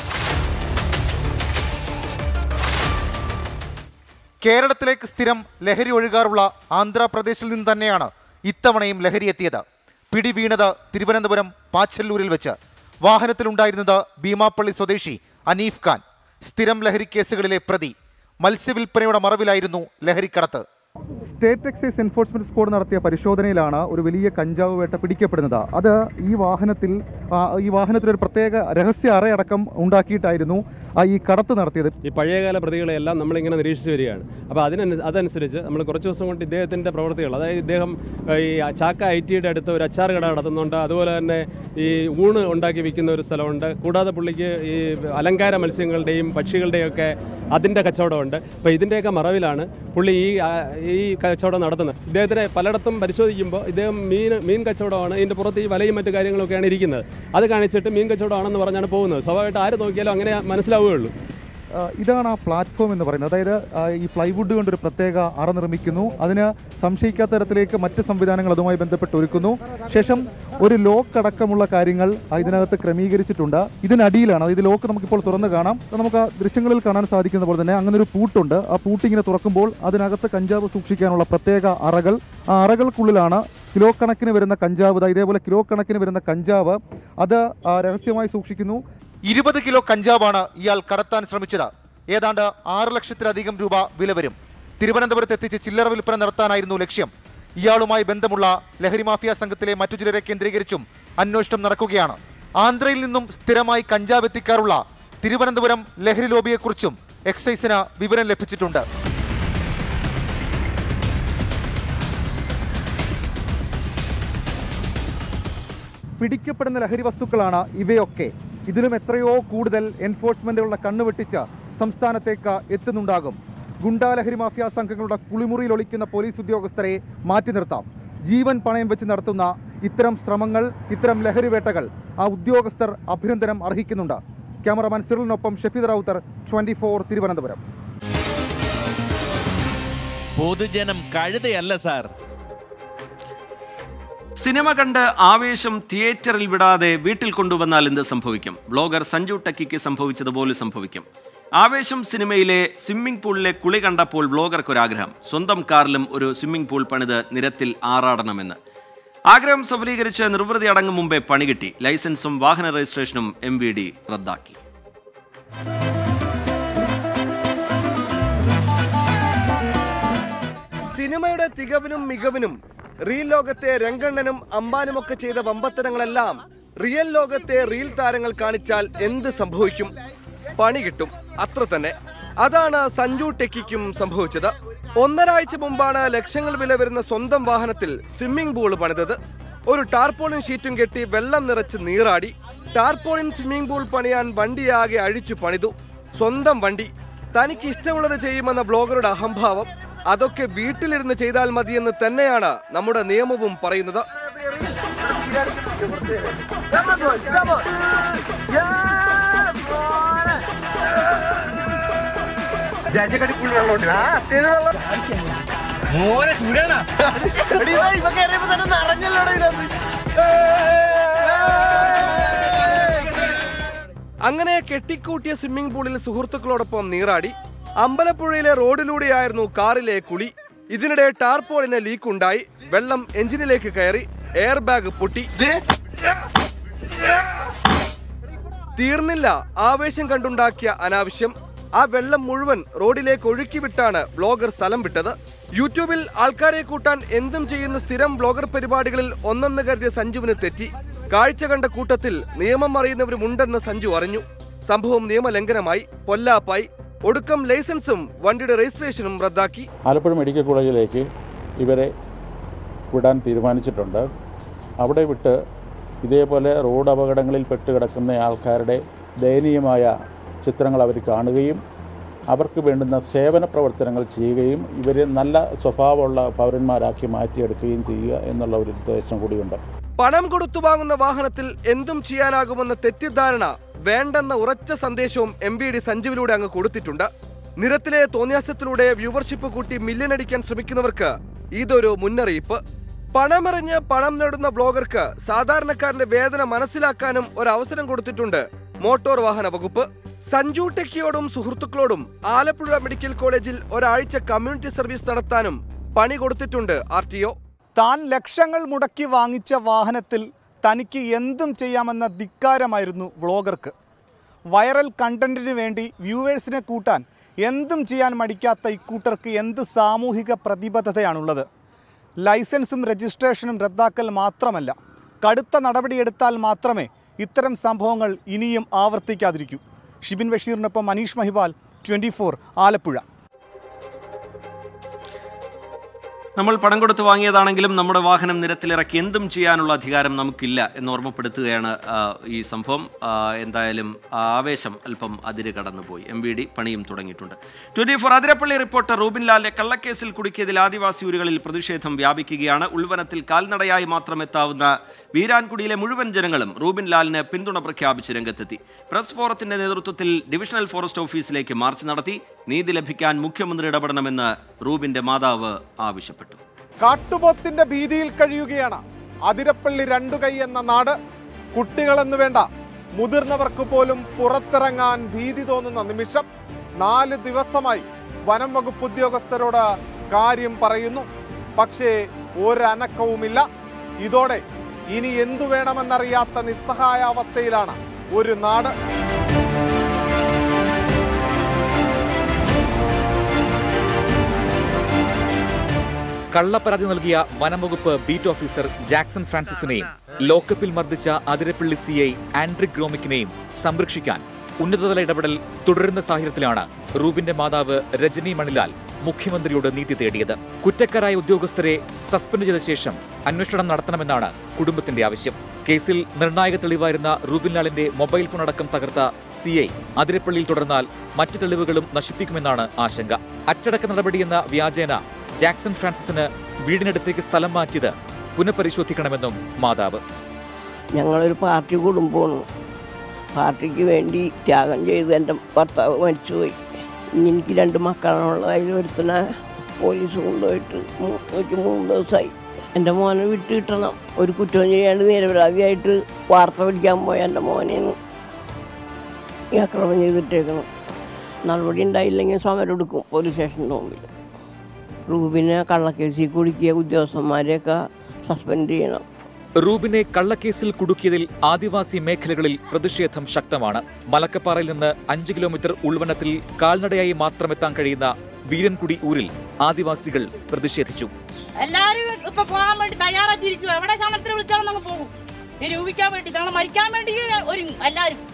Q: കേരളത്തിലേക്ക് സ്ഥിരം ലഹരി ഒഴുകാറുള്ള ആന്ധ്രാപ്രദേശിൽ നിന്ന് തന്നെയാണ് ഇത്തവണയും ലഹരി എത്തിയത് പിടി വീണത് തിരുവനന്തപുരം പാച്ചല്ലൂരിൽ വെച്ച് വാഹനത്തിലുണ്ടായിരുന്നത് ഭീമാപ്പള്ളി സ്വദേശി അനീഫ് ഖാൻ സ്ഥിരം ലഹരി കേസുകളിലെ പ്രതി മത്സ്യവിൽപ്പനയുടെ മറവിലായിരുന്നു ലഹരിക്കടത്ത്
O: സ്റ്റേറ്റ് എക്സൈസ് എൻഫോഴ്സ്മെന്റ് സ്ക്വാഡ് നടത്തിയ പരിശോധനയിലാണ് ഒരു വലിയ കഞ്ചാവ് വേട്ട പിടിക്കപ്പെടുന്നത് അത് ഈ വാഹനത്തിൽ ആ, ഈ വാഹനത്തിൽ ഒരു പ്രത്യേക രഹസ്യ അറയടക്കം ഉണ്ടാക്കിയിട്ടായിരുന്നു ആ ഈ കടത്ത് നടത്തിയത്
R: ഈ പഴയകാല പ്രതികളെല്ലാം നമ്മളിങ്ങനെ നിരീക്ഷിച്ച് വരികയാണ് അപ്പോൾ അതിനു അതനുസരിച്ച് നമ്മൾ കുറച്ച് ദിവസം കൊണ്ട് ഇദ്ദേഹത്തിൻ്റെ പ്രവൃത്തികൾ അതായത് ഇദ്ദേഹം ഏഹ്, ഈ ചാക്ക ഐ ടിയുടെ അടുത്ത് ഒരു അച്ചാർ കട നടത്തുന്നുണ്ട് അതുപോലെ തന്നെ ഈ ഊണ് ഉണ്ടാക്കി വിൽക്കുന്ന ഒരു സ്ഥലമുണ്ട് കൂടാതെ പുള്ളിക്ക് ഈ അലങ്കാര മത്സ്യങ്ങളുടെയും പക്ഷികളുടെയും ഒക്കെ അതിൻ്റെ കച്ചവടമുണ്ട് അപ്പോൾ ഇതിൻ്റെയൊക്കെ മറവിലാണ് പുള്ളി ഈ ആ, ഈ കച്ചവടം നടത്തുന്നത് ഇദ്ദേഹത്തിനെ പലയിടത്തും പരിശോധിക്കുമ്പോൾ ഇദ്ദേഹം മീൻ മീൻ കച്ചവടമാണ് ഇതിൻ്റെ പുറത്ത് ഈ വലയും മറ്റു കാര്യങ്ങളൊക്കെയാണ് ഇരിക്കുന്നത് അത് കാണിച്ചിട്ട് മീൻ കച്ചവടമാണെന്ന് പറഞ്ഞാണ് പോകുന്നത് സ്വാഭാവികമായിട്ട് ആര് നോക്കിയാലും അങ്ങനെ മനസ്സിലാവുകയുള്ളൂ
O: ആ, ഇതാണ് ആ പ്ലാറ്റ്ഫോം എന്ന് പറയുന്നത് അതായത് ആ, ഈ പ്ലൈവുഡ് കൊണ്ട് ഒരു പ്രത്യേക അറ നിർമ്മിക്കുന്നു അതിന് സംശയിക്കാത്ത തരത്തിലേക്ക് മറ്റ് സംവിധാനങ്ങൾ അതുമായി ബന്ധപ്പെട്ട് ഒരുക്കുന്നു ശേഷം ഒരു ലോക്ക് അടക്കമുള്ള കാര്യങ്ങൾ ആ, ഇതിനകത്ത് ക്രമീകരിച്ചിട്ടുണ്ട് ഇതിനടിയിലാണ് അതായത് ലോക്ക് നമുക്കിപ്പോൾ തുറന്ന് കാണാം അത് നമുക്ക് ആ ദൃശ്യങ്ങളിൽ കാണാൻ സാധിക്കുന്ന പോലെ തന്നെ അങ്ങനെ ഒരു പൂട്ടുണ്ട് ആ പൂട്ട് ഇങ്ങനെ തുറക്കുമ്പോൾ അതിനകത്ത് കഞ്ചാവ് സൂക്ഷിക്കാനുള്ള പ്രത്യേക അറകൾ ആ അറകൾക്കുള്ളിലാണ് കിലോ കണക്കിന് വരുന്ന കഞ്ചാവ് ദാ ഇതേപോലെ കിലോ കണക്കിന് വരുന്ന കഞ്ചാവ് അത് ആ, രഹസ്യമായി സൂക്ഷിക്കുന്നു
Q: ഇരുപത് കിലോ കഞ്ചാവാണ് ഇയാൾ കടത്താൻ ശ്രമിച്ചത് ഏതാണ്ട് ആറ് ലക്ഷത്തിലധികം രൂപ വില വരും തിരുവനന്തപുരത്ത് എത്തിച്ച് ചില്ലറ വിൽപ്പന നടത്താനായിരുന്നു ലക്ഷ്യം ഇയാളുമായി ബന്ധമുള്ള ലഹരി മാഫിയ സംഘത്തിലെ മറ്റു ചിലരെ കേന്ദ്രീകരിച്ചും അന്വേഷണം നടക്കുകയാണ് ആന്ധ്രയിൽ നിന്നും സ്ഥിരമായി കഞ്ചാവ് എത്തിക്കാറുള്ള തിരുവനന്തപുരം ലഹരി ലോബിയെക്കുറിച്ചും എക്സൈസിന് വിവരം ലഭിച്ചിട്ടുണ്ട്
O: പിടിക്കപ്പെടുന്ന ലഹരി വസ്തുക്കളാണ് ഇവയൊക്കെ ഇതിലും എത്രയോ കൂടുതൽ എൻഫോഴ്സ്മെന്റുകളുടെ കണ്ണുവെട്ടിച്ച് സംസ്ഥാനത്തേക്ക് എത്തുന്നുണ്ടാകും ഗുണ്ടാ ലഹരി മാഫിയ സംഘങ്ങളുടെ കുളിമുറിയിൽ ഒളിക്കുന്ന പോലീസ് ഉദ്യോഗസ്ഥരെ മാറ്റി നിർത്താം ജീവൻ പണയം വെച്ച് നടത്തുന്ന ഇത്തരം ശ്രമങ്ങൾ ഇത്തരം ലഹരി വേട്ടകൾ ആ ഉദ്യോഗസ്ഥർ അഭിനന്ദനം അർഹിക്കുന്നുണ്ട് ക്യാമറമാൻ സിറിലിനൊപ്പം ഷഫീദ് റൌത്തർ ട്വന്റി ഫോർ തിരുവനന്തപുരം
B: പൊതുജനം കഴുതയല്ല സാർ
A: സിനിമ കണ്ട് ആവേശം തിയേറ്ററിൽ വിടാതെ വീട്ടിൽ കൊണ്ടുവന്നാൽ എന്ത് സംഭവിക്കും ബ്ലോഗർ സഞ്ജു ടക്കിക്ക് സംഭവിച്ചതുപോലെ സംഭവിക്കും ആവേശം സിനിമയിലെ സ്വിമ്മിംഗ് പൂളിലെ കുളി കണ്ടപ്പോൾ ബ്ലോഗർക്കൊരാഗ്രഹം സ്വന്തം കാറിലും ഒരു സ്വിമ്മിംഗ് പൂൾ പണിത് നിരത്തിൽ ആറാടണമെന്ന് ആഗ്രഹം സഫലീകരിച്ച് നിർവൃതി അടങ്ങും മുമ്പേ പണി കിട്ടി ലൈസൻസും വാഹന രജിസ്ട്രേഷനും എം വി ഡി റദ്ദാക്കി
S: സിനിമയുടെ തികവിനും മികവിനും റീൽ ലോകത്തെ രംഗണ്ണനും അമ്പാനുമൊക്കെ ചെയ്ത വമ്പത്തരങ്ങളെല്ലാം റിയൽ ലോകത്തെ റീൽ താരങ്ങൾ കാണിച്ചാൽ എന്ത് സംഭവിക്കും പണി കിട്ടും അത്ര തന്നെ അതാണ് സഞ്ജു ടെക്കിക്കും സംഭവിച്ചത് ഒന്നരാഴ്ച മുമ്പാണ് ലക്ഷങ്ങൾ വില വരുന്ന സ്വന്തം വാഹനത്തിൽ സ്വിമ്മിംഗ് പൂൾ പണിതത് ഒരു ടാർപോളിൻ ഷീറ്റും കെട്ടി വെള്ളം നിറച്ച് നീറാടി ടാർപോളിൻ സ്വിമ്മിംഗ് പൂൾ പണിയാൻ വണ്ടിയാകെ അഴിച്ചു പണിതു സ്വന്തം വണ്ടി തനിക്ക് ഇഷ്ടമുള്ളത് ചെയ്യുമെന്ന ബ്ലോഗറുടെ അഹംഭാവം അതൊക്കെ വീട്ടിലിരുന്ന് ചെയ്താൽ മതിയെന്ന് തന്നെയാണ് നമ്മുടെ നിയമവും പറയുന്നത്
T: മോനെ ചുരണ ഇപ്പൊ കയറിയപ്പോ തന്നെ നിറഞ്ഞല്ലോടെ
S: അങ്ങനെ കെട്ടിക്കൂട്ടിയ സ്വിമ്മിംഗ് പൂളിൽ സുഹൃത്തുക്കളോടൊപ്പം നീറാടി അമ്പലപ്പുഴയിലെ റോഡിലൂടെയായിരുന്നു കാറിലെ കുളി ഇതിനിടെ ടാർപോളിന് ലീക്ക് ഉണ്ടായി വെള്ളം എഞ്ചിനിലേക്ക് കയറി എയർ ബാഗ് പൊട്ടി തീർന്നില്ല ആവേശം കണ്ടുണ്ടാക്കിയ അനാവശ്യം ആ വെള്ളം മുഴുവൻ റോഡിലേക്ക് ഒഴുക്കിവിട്ടാണ് ബ്ലോഗർ സ്ഥലം വിട്ടത് യൂട്യൂബിൽ ആൾക്കാരെ കൂട്ടാൻ എന്തും ചെയ്യുന്ന സ്ഥിരം ബ്ലോഗർ പരിപാടികളിൽ ഒന്നെന്ന് കരുതിയ സഞ്ജുവിന് തെറ്റി കാഴ്ച കണ്ട കൂട്ടത്തിൽ നിയമം അറിയുന്നവരുമുണ്ടെന്ന് സഞ്ജു അറിഞ്ഞു സംഭവം നിയമലംഘനമായി പൊല്ലാപ്പായി ഒടുക്കം ലൈസൻസും വണ്ടിയുടെ രജിസ്ട്രേഷനും റദ്ദാക്കി
U: ആലപ്പുഴ മെഡിക്കൽ കോളേജിലേക്ക് ഇവരെ വിടാൻ തീരുമാനിച്ചിട്ടുണ്ട് അവിടെ വിട്ട് ഇതേപോലെ റോഡ് അപകടങ്ങളിൽ പെട്ട് കിടക്കുന്ന ആൾക്കാരുടെ ദയനീയമായ ചിത്രങ്ങൾ അവർ കാണുകയും അവർക്ക് വേണ്ടുന്ന സേവന പ്രവർത്തനങ്ങൾ ചെയ്യുകയും ഇവരെ നല്ല സ്വഭാവമുള്ള പൗരന്മാരാക്കി മാറ്റിയെടുക്കുകയും ചെയ്യുക എന്നുള്ള ഒരു ഉദ്ദേശം കൂടിയുണ്ട്
S: പണം കൊടുത്തു വാങ്ങുന്ന വാഹനത്തിൽ എന്തും ചെയ്യാനാകുമെന്ന തെറ്റിദ്ധാരണ വേണ്ടെന്ന ഉറച്ച സന്ദേശവും എം വി ഡി സഞ്ജീവിലൂടെ അങ്ങ് കൊടുത്തിട്ടുണ്ട് നിരത്തിലെ തോന്നിയാസത്തിലൂടെ വ്യൂവർഷിപ്പ് കൂട്ടി മില്യൻ അടിക്കാൻ ശ്രമിക്കുന്നവർക്ക് ഇതൊരു മുന്നറിയിപ്പ് പണമെറിഞ്ഞ് പണം നേടുന്ന വ്ളോഗർക്ക് സാധാരണക്കാരന്റെ വേദന മനസ്സിലാക്കാനും ഒരു അവസരം കൊടുത്തിട്ടുണ്ട് മോട്ടോർ വാഹന വകുപ്പ് സഞ്ജു ടെക്കിയോടും സുഹൃത്തുക്കളോടും ആലപ്പുഴ മെഡിക്കൽ കോളേജിൽ ഒരാഴ്ച കമ്മ്യൂണിറ്റി സർവീസ് നടത്താനും പണി കൊടുത്തിട്ടുണ്ട് ആർ ടി ഒ
V: താൻ ലക്ഷങ്ങൾ മുടക്കി വാങ്ങിച്ച വാഹനത്തിൽ തനിക്ക് എന്തും ചെയ്യാമെന്ന ധിക്കാരമായിരുന്നു വ്ളോഗർക്ക് വൈറൽ കണ്ടന്റിന് വേണ്ടി വ്യൂവേഴ്സിനെ കൂട്ടാൻ എന്തും ചെയ്യാൻ മടിക്കാത്ത ഇക്കൂട്ടർക്ക് എന്ത് സാമൂഹിക പ്രതിബദ്ധതയാണുള്ളത് ലൈസൻസും രജിസ്ട്രേഷനും റദ്ദാക്കൽ മാത്രമല്ല കടുത്ത നടപടിയെടുത്താൽ മാത്രമേ ഇത്തരം സംഭവങ്ങൾ ഇനിയും ആവർത്തിക്കാതിരിക്കൂ ഷിബിൻ ബഷീറിനൊപ്പം മനീഷ് മഹിബാൽ ട്വൻറ്റി ആലപ്പുഴ
A: നമ്മൾ പണം കൊടുത്ത് വാങ്ങിയതാണെങ്കിലും നമ്മുടെ വാഹനം നിരത്തിലിറക്കി എന്തും ചെയ്യാനുള്ള അധികാരം നമുക്കില്ല എന്ന് ഓർമ്മപ്പെടുത്തുകയാണ് ആ, ഈ സംഭവം ആ, എന്തായാലും ആ ആവേശം അല്പം അതിര് കടന്നുപോയി എം വി ഡി പണിയും തുടങ്ങിയിട്ടുണ്ട് twenty four Athirappilly reporter Rubin ലാലിനെ കള്ളക്കേസിൽ കുടുക്കിയതിൽ ആദിവാസി ഊരുകളിൽ പ്രതിഷേധം വ്യാപിക്കുകയാണ് ഉൾവനത്തിൽ കാൽനടയായി മാത്രം എത്താവുന്ന വീരാൻകുടിയിലെ മുഴുവൻ ജനങ്ങളും റൂബിൻ ലാലിന് പിന്തുണ പ്രഖ്യാപിച്ച് രംഗത്തെത്തി പ്രസ് ഫോറത്തിന്റെ നേതൃത്വത്തിൽ ഡിവിഷണൽ ഫോറസ്റ്റ് ഓഫീസിലേക്ക് മാർച്ച് നടത്തി നീതി ലഭിക്കാൻ മുഖ്യമന്ത്രി ഇടപെടണമെന്ന് റൂബിന്റെ മാതാവ് ആവശ്യപ്പെട്ടു
D: കാട്ടുപോത്തിന്റെ ഭീതിയിൽ കഴിയുകയാണ് അതിരപ്പള്ളി രണ്ടു കൈ എന്ന നാട് കുട്ടികളെന്ന് വേണ്ട മുതിർന്നവർക്ക് പോലും പുറത്തിറങ്ങാൻ ഭീതി തോന്നുന്ന നിമിഷം നാല് ദിവസമായി വനം വകുപ്പ് ഉദ്യോഗസ്ഥരോട് കാര്യം പറയുന്നു പക്ഷേ ഒരനക്കവുമില്ല ഇതോടെ ഇനി എന്തു വേണമെന്നറിയാത്ത നിസ്സഹായ അവസ്ഥയിലാണ് ഒരു നാട്
W: കള്ളപ്പരാതി നൽകിയ വനംവകുപ്പ് ബീറ്റ് ഓഫീസർ ജാക്സൺ ഫ്രാൻസിസിനെയും ലോക്കപ്പിൽ മർദ്ദിച്ച അതിരപ്പള്ളി സി ഐ ആൻഡ്രിക് ഗ്രോമിക്കിനെയും സംരക്ഷിക്കാൻ ഉന്നതതല ഇടപെടൽ തുടരുന്ന സാഹചര്യത്തിലാണ് റൂബിന്റെ മാതാവ് രജനി മണിലാൽ മുഖ്യമന്ത്രിയോട് നീതി തേടിയത് കുറ്റക്കാരായ ഉദ്യോഗസ്ഥരെ സസ്പെൻഡ് ചെയ്ത ശേഷം അന്വേഷണം നടത്തണമെന്നാണ് കുടുംബത്തിന്റെ ആവശ്യം കേസിൽ നിർണായക തെളിവായിരുന്ന റൂബിൻലാലിന്റെ മൊബൈൽ ഫോൺ അടക്കം തകർത്ത സി ഐ അതിരപ്പള്ളിയിൽ തുടർന്നാൽ മറ്റു തെളിവുകളും നശിപ്പിക്കുമെന്നാണ് ആശങ്ക അച്ചടക്ക നടപടിയെന്ന വ്യാജേന ജാക്സൺ ഫ്രാൻസിസിന് വീടിനടുത്തേക്ക് സ്ഥലം മാറ്റിയത് പുനഃപരിശോധിക്കണമെന്നും മാതാവ്
X: ഞങ്ങളൊരു പാർട്ടി കുടുംബമാണ് പാർട്ടിക്ക് വേണ്ടി ത്യാഗം ചെയ്ത് എൻ്റെ ഭർത്താവ് മരിച്ചുപോയി ഇനി എനിക്ക് രണ്ട് മക്കളാണുള്ളത് അതിൽ ഒരുത്തനെ പോലീസ് കൊണ്ടുപോയിട്ട് മൂ- ഒരു മൂന്ന് ദിവസമായി എൻ്റെ മോനെ വിട്ട് കിട്ടണം ഒരു കുറ്റവും ചെയ്യാണ്ട് നിരപരാധിയായിട്ട് വാർത്ത പിടിക്കാൻ പോയ എൻ്റെ മോനെയാണ് ഈ ആക്രമണം ചെയ്തിട്ടേക്കണം നടപടി ഉണ്ടായില്ലെങ്കിൽ സമരം എടുക്കും പോലീസ് സ്റ്റേഷൻ്റെ മുമ്പിൽ റൂബിനെ കള്ളക്കേസിൽ കുടുക്കിയ ഉദ്യോഗസ്ഥന്മാരെയൊക്കെ സസ്പെൻഡ് ചെയ്യണം
W: റൂബിനെ കള്ളക്കേസിൽ കുടുക്കിയതിൽ ആദിവാസി മേഖലകളിൽ പ്രതിഷേധം ശക്തമാണ് മലക്കപ്പാറയിൽ നിന്ന് അഞ്ച് കിലോമീറ്റർ ഉൾവനത്തിൽ കാൽനടയായി മാത്രം എത്താൻ കഴിയുന്ന വീരൻകുടി ഊരിൽ ആദിവാസികൾ പ്രതിഷേധിച്ചു
Y: എല്ലാരും ഇപ്പൊ പോകാൻ വേണ്ടി തയ്യാറായിട്ടിരിക്കുക എവിടെ സമരത്തിന് വിളിച്ചാലും നമുക്ക് പോകും നിരൂപിക്കാൻ വേണ്ടി ഞങ്ങൾ മരിക്കാൻ വേണ്ടി ഒരുങ്ങും എല്ലാരും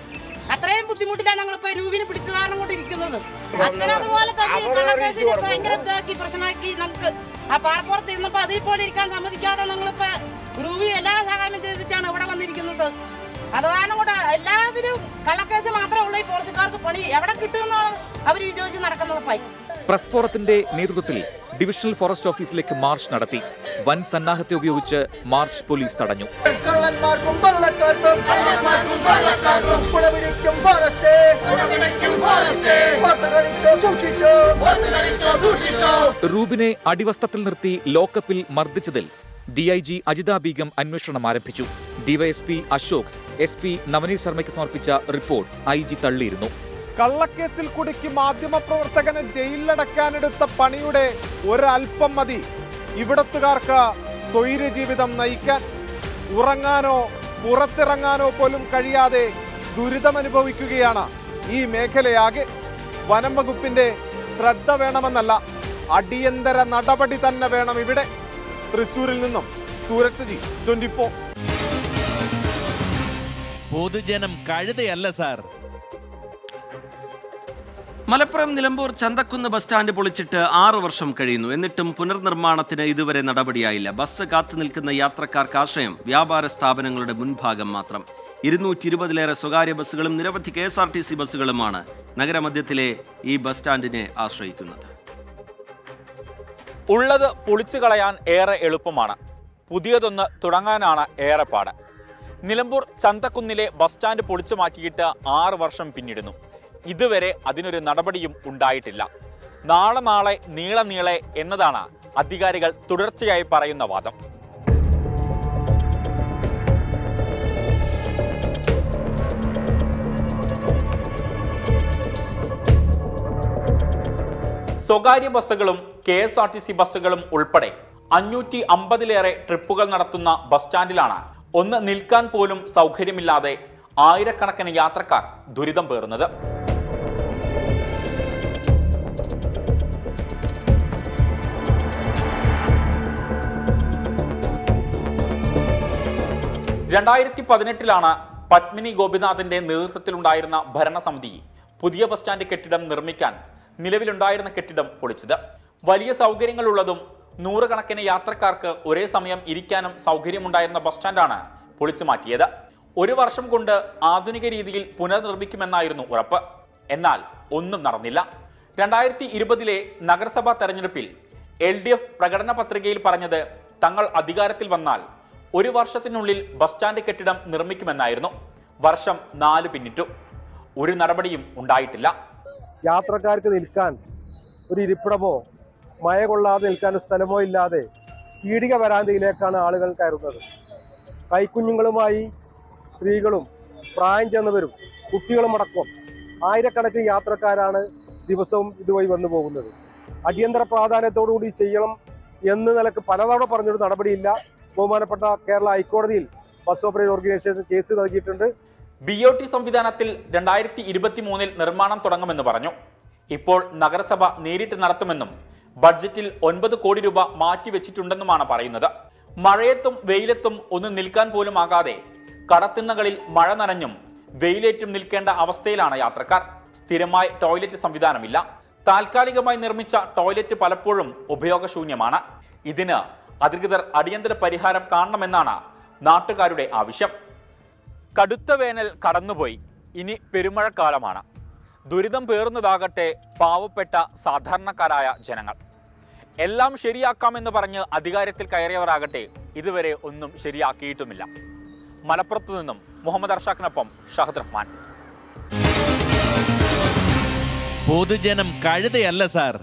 Y: അത്രയും ബുദ്ധിമുട്ടിലാണ് ഞങ്ങളിപ്പോ രൂപിനെ പിടിച്ചു കാരണം കൊണ്ടിരിക്കുന്നത് അച്ഛൻ അതുപോലെ തന്നെ ഈ കള്ളക്കേസിൽ ഭയങ്കര ഇതാക്കി പ്രശ്നമാക്കി നമുക്ക് ആ പാറപ്പുറത്ത് ഇരുന്നപ്പോ അതിൽ പോലെ ഇരിക്കാൻ സമ്മതിക്കാതെ ഞങ്ങളിപ്പോ രൂപി എല്ലാ സഹായം ചെയ്തിട്ടാണ് ഇവിടെ വന്നിരിക്കുന്നത് അത് കാരണം കൊണ്ട് എല്ലാത്തിലും കള്ളക്കേസ് മാത്രമേ ഉള്ളൂ ഈ പോലീസുകാർക്ക് പണി എവിടെ കിട്ടുമെന്നാണ് അവർ വിചാരിച്ച് നടക്കുന്നത് പൈ
W: പ്രസ് ഫോറത്തിന്റെ നേതൃത്വത്തിൽ ഡിവിഷണൽ ഫോറസ്റ്റ് ഓഫീസിലേക്ക് മാർച്ച് നടത്തി വൻ സന്നാഹത്തെ ഉപയോഗിച്ച് മാർച്ച് പോലീസ് തടഞ്ഞു
T: കള്ളന്മാർക്കും കൊള്ളക്കാർക്കും കള്ളന്മാർക്കും കൊള്ളക്കാർക്കും കുടപിടിക്കും ഫോറസ്റ്റ് കുടപിടിക്കും ഫോറസ്റ്റ് വോട്ട് കളിച്ചോ സൂക്ഷിച്ചോ വോട്ട് കളിച്ചോ സൂക്ഷിച്ചോ
W: റൂബിനെ അടിവസ്ത്രത്തിൽ നിർത്തി ലോക്കപ്പിൽ മർദ്ദിച്ചതിൽ D I G Ajitha Begum അന്വേഷണം ആരംഭിച്ചു DYSP Ashok S P Navneeth ശർമ്മയ്ക്ക് സമർപ്പിച്ച റിപ്പോർട്ട് ഐ ജി തള്ളിയിരുന്നു
D: കള്ളക്കേസിൽ കുടുക്കി മാധ്യമപ്രവർത്തകനെ ജയിലിലടക്കാനെടുത്ത പണിയുടെ ഒരൽപ്പം മതി ഇവിടത്തുകാർക്ക് സ്വൈര്യ ജീവിതം നയിക്കാൻ ഉറങ്ങാനോ പുറത്തിറങ്ങാനോ പോലും കഴിയാതെ ദുരിതമനുഭവിക്കുകയാണ് ഈ മേഖലയാകെ വനം വകുപ്പിന്റെ ശ്രദ്ധ വേണമെന്നല്ല അടിയന്തര നടപടി തന്നെ വേണം ഇവിടെ തൃശൂരിൽ നിന്നും സൂരജ് ജി ട്വന്റി ഫോർ
B: പൊതുജനം കഴുതയല്ല sir
A: Malappuram Nilambur Chanthakkunnu bus stand പൊളിച്ചിട്ട് ആറു വർഷം കഴിയുന്നു എന്നിട്ടും പുനർനിർമ്മാണത്തിന് ഇതുവരെ നടപടിയായില്ല ബസ് കാത്തു നിൽക്കുന്ന യാത്രക്കാർക്ക് ആശ്രയം വ്യാപാര സ്ഥാപനങ്ങളുടെ മുൻഭാഗം മാത്രം ഇരുന്നൂറ്റി ഇരുപതിലേറെ സ്വകാര്യ ബസ്സുകളും നിരവധി K S R T C ബസ്സുകളുമാണ് നഗരമധ്യത്തിലെ ഈ ബസ് സ്റ്റാൻഡിനെ ആശ്രയിക്കുന്നത്
C: ഉള്ളത് പൊളിച്ചു കളയാൻ ഏറെ എളുപ്പമാണ് പുതിയതൊന്ന് തുടങ്ങാനാണ് ഏറെ പാട് നിലമ്പൂർ ചന്തക്കുന്നിലെ ബസ് സ്റ്റാൻഡ് പൊളിച്ചു മാറ്റിയിട്ട് ആറ് വർഷം പിന്നിടുന്നു ഇതുവരെ അതിനൊരു നടപടിയും ഉണ്ടായിട്ടില്ല നാളെ നാളെ നീളെ നീളെ എന്നതാണ് അധികാരികൾ തുടർച്ചയായി പറയുന്ന വാദം സ്വകാര്യ ബസ്സുകളും K S R T C ബസ്സുകളും ഉൾപ്പെടെ അഞ്ഞൂറ്റി അമ്പതിലേറെ ട്രിപ്പുകൾ നടത്തുന്ന ബസ് സ്റ്റാൻഡിലാണ് ഒന്ന് നിൽക്കാൻ പോലും സൗകര്യമില്ലാതെ ആയിരക്കണക്കിന് യാത്രക്കാർ ദുരിതം പേറുന്നത് രണ്ടായിരത്തി പതിനെട്ടിലാണ് പത്മിനി ഗോപിനാഥിന്റെ നേതൃത്വത്തിലുണ്ടായിരുന്ന ഭരണസമിതി പുതിയ ബസ് സ്റ്റാൻഡ് കെട്ടിടം നിർമ്മിക്കാൻ നിലവിലുണ്ടായിരുന്ന കെട്ടിടം പൊളിച്ചത് വലിയ സൗകര്യങ്ങളുള്ളതും നൂറുകണക്കിന് യാത്രക്കാർക്ക് ഒരേ സമയം ഇരിക്കാനും സൗകര്യമുണ്ടായിരുന്ന ബസ് സ്റ്റാൻഡാണ് പൊളിച്ചു മാറ്റിയത് ഒരു വർഷം കൊണ്ട് ആധുനിക രീതിയിൽ പുനർനിർമ്മിക്കുമെന്നായിരുന്നു ഉറപ്പ് എന്നാൽ ഒന്നും നടന്നില്ല രണ്ടായിരത്തി ഇരുപതിലെ നഗരസഭാ തെരഞ്ഞെടുപ്പിൽ എൽ ഡി എഫ് പ്രകടന പത്രികയിൽ പറഞ്ഞത് തങ്ങൾ അധികാരത്തിൽ വന്നാൽ ഒരു വർഷത്തിനുള്ളിൽ ബസ് സ്റ്റാൻഡ് കെട്ടിടം നിർമ്മിക്കുമെന്നായിരുന്നു വർഷം നാല് പിന്നിട്ടു ഒരു നടപടിയും ഉണ്ടായിട്ടില്ല
E: യാത്രക്കാർക്ക് നിൽക്കാൻ ഒരു ഇരിപ്പിടമോ മഴ കൊള്ളാതെ നിൽക്കാൻ ഒരു സ്ഥലമോ ഇല്ലാതെ പീടിക വരാന്തയിലേക്കാണ് ആളുകൾ കയറുന്നത് കൈക്കുഞ്ഞുങ്ങളുമായി സ്ത്രീകളും പ്രായം ചെന്നവരും കുട്ടികളും അടക്കം ആയിരക്കണക്കിന് യാത്രക്കാരാണ് ദിവസവും ഇതുവഴി വന്നു പോകുന്നത് അടിയന്തര പ്രാധാന്യത്തോടുകൂടി ചെയ്യണം എന്ന് നിലക്ക് പലതവണ പറഞ്ഞൊരു നടപടിയില്ല ബഹുമാനപ്പെട്ട കേരള ഹൈക്കോടതിയിൽ ബസ് ഓപ്പറേറ്റർ ഓർഗനൈസേഷൻ കേസ് നൽകിയിട്ടുണ്ട്
C: ബി ഒ ടി സംവിധാനത്തിൽ രണ്ടായിരത്തി ഇരുപത്തി മൂന്നിൽ നിർമ്മാണം തുടങ്ങുമെന്ന് പറഞ്ഞു ഇപ്പോൾ നഗരസഭ നേരിട്ട് നടത്തുമെന്നും ബഡ്ജറ്റിൽ ഒൻപത് കോടി രൂപ മാറ്റിവെച്ചിട്ടുണ്ടെന്നുമാണ് പറയുന്നത് മഴയത്തും വെയിലത്തും ഒന്ന് നിൽക്കാൻ പോലും ആകാതെ കടത്തിണ്ണകളിൽ മഴ നനഞ്ഞും വെയിലേറ്റും നിൽക്കേണ്ട അവസ്ഥയിലാണ് യാത്രക്കാർ സ്ഥിരമായി ടോയ്ലറ്റ് സംവിധാനമില്ല താൽക്കാലികമായി നിർമ്മിച്ച ടോയ്ലറ്റ് പലപ്പോഴും ഉപയോഗശൂന്യമാണ് ഇതിന് അധികൃതർ അടിയന്തര പരിഹാരം കാണണമെന്നാണ് നാട്ടുകാരുടെ ആവശ്യം കടുത്ത വേനൽ കടന്നുപോയി ഇനി പെരുമഴക്കാലമാണ് ദുരിതം പേറുന്നതാകട്ടെ പാവപ്പെട്ട സാധാരണക്കാരായ ജനങ്ങൾ എല്ലാം ശരിയാക്കാമെന്ന് പറഞ്ഞ് അധികാരത്തിൽ കയറിയവരാകട്ടെ ഇതുവരെ ഒന്നും ശരിയാക്കിയിട്ടുമില്ല മലപ്പുറത്തു നിന്നും മുഹമ്മദ് അർഷാഖിനൊപ്പം ഷഹദ് റഹ്മാൻ
B: പൊതുജനം കഴുതയല്ല സാർ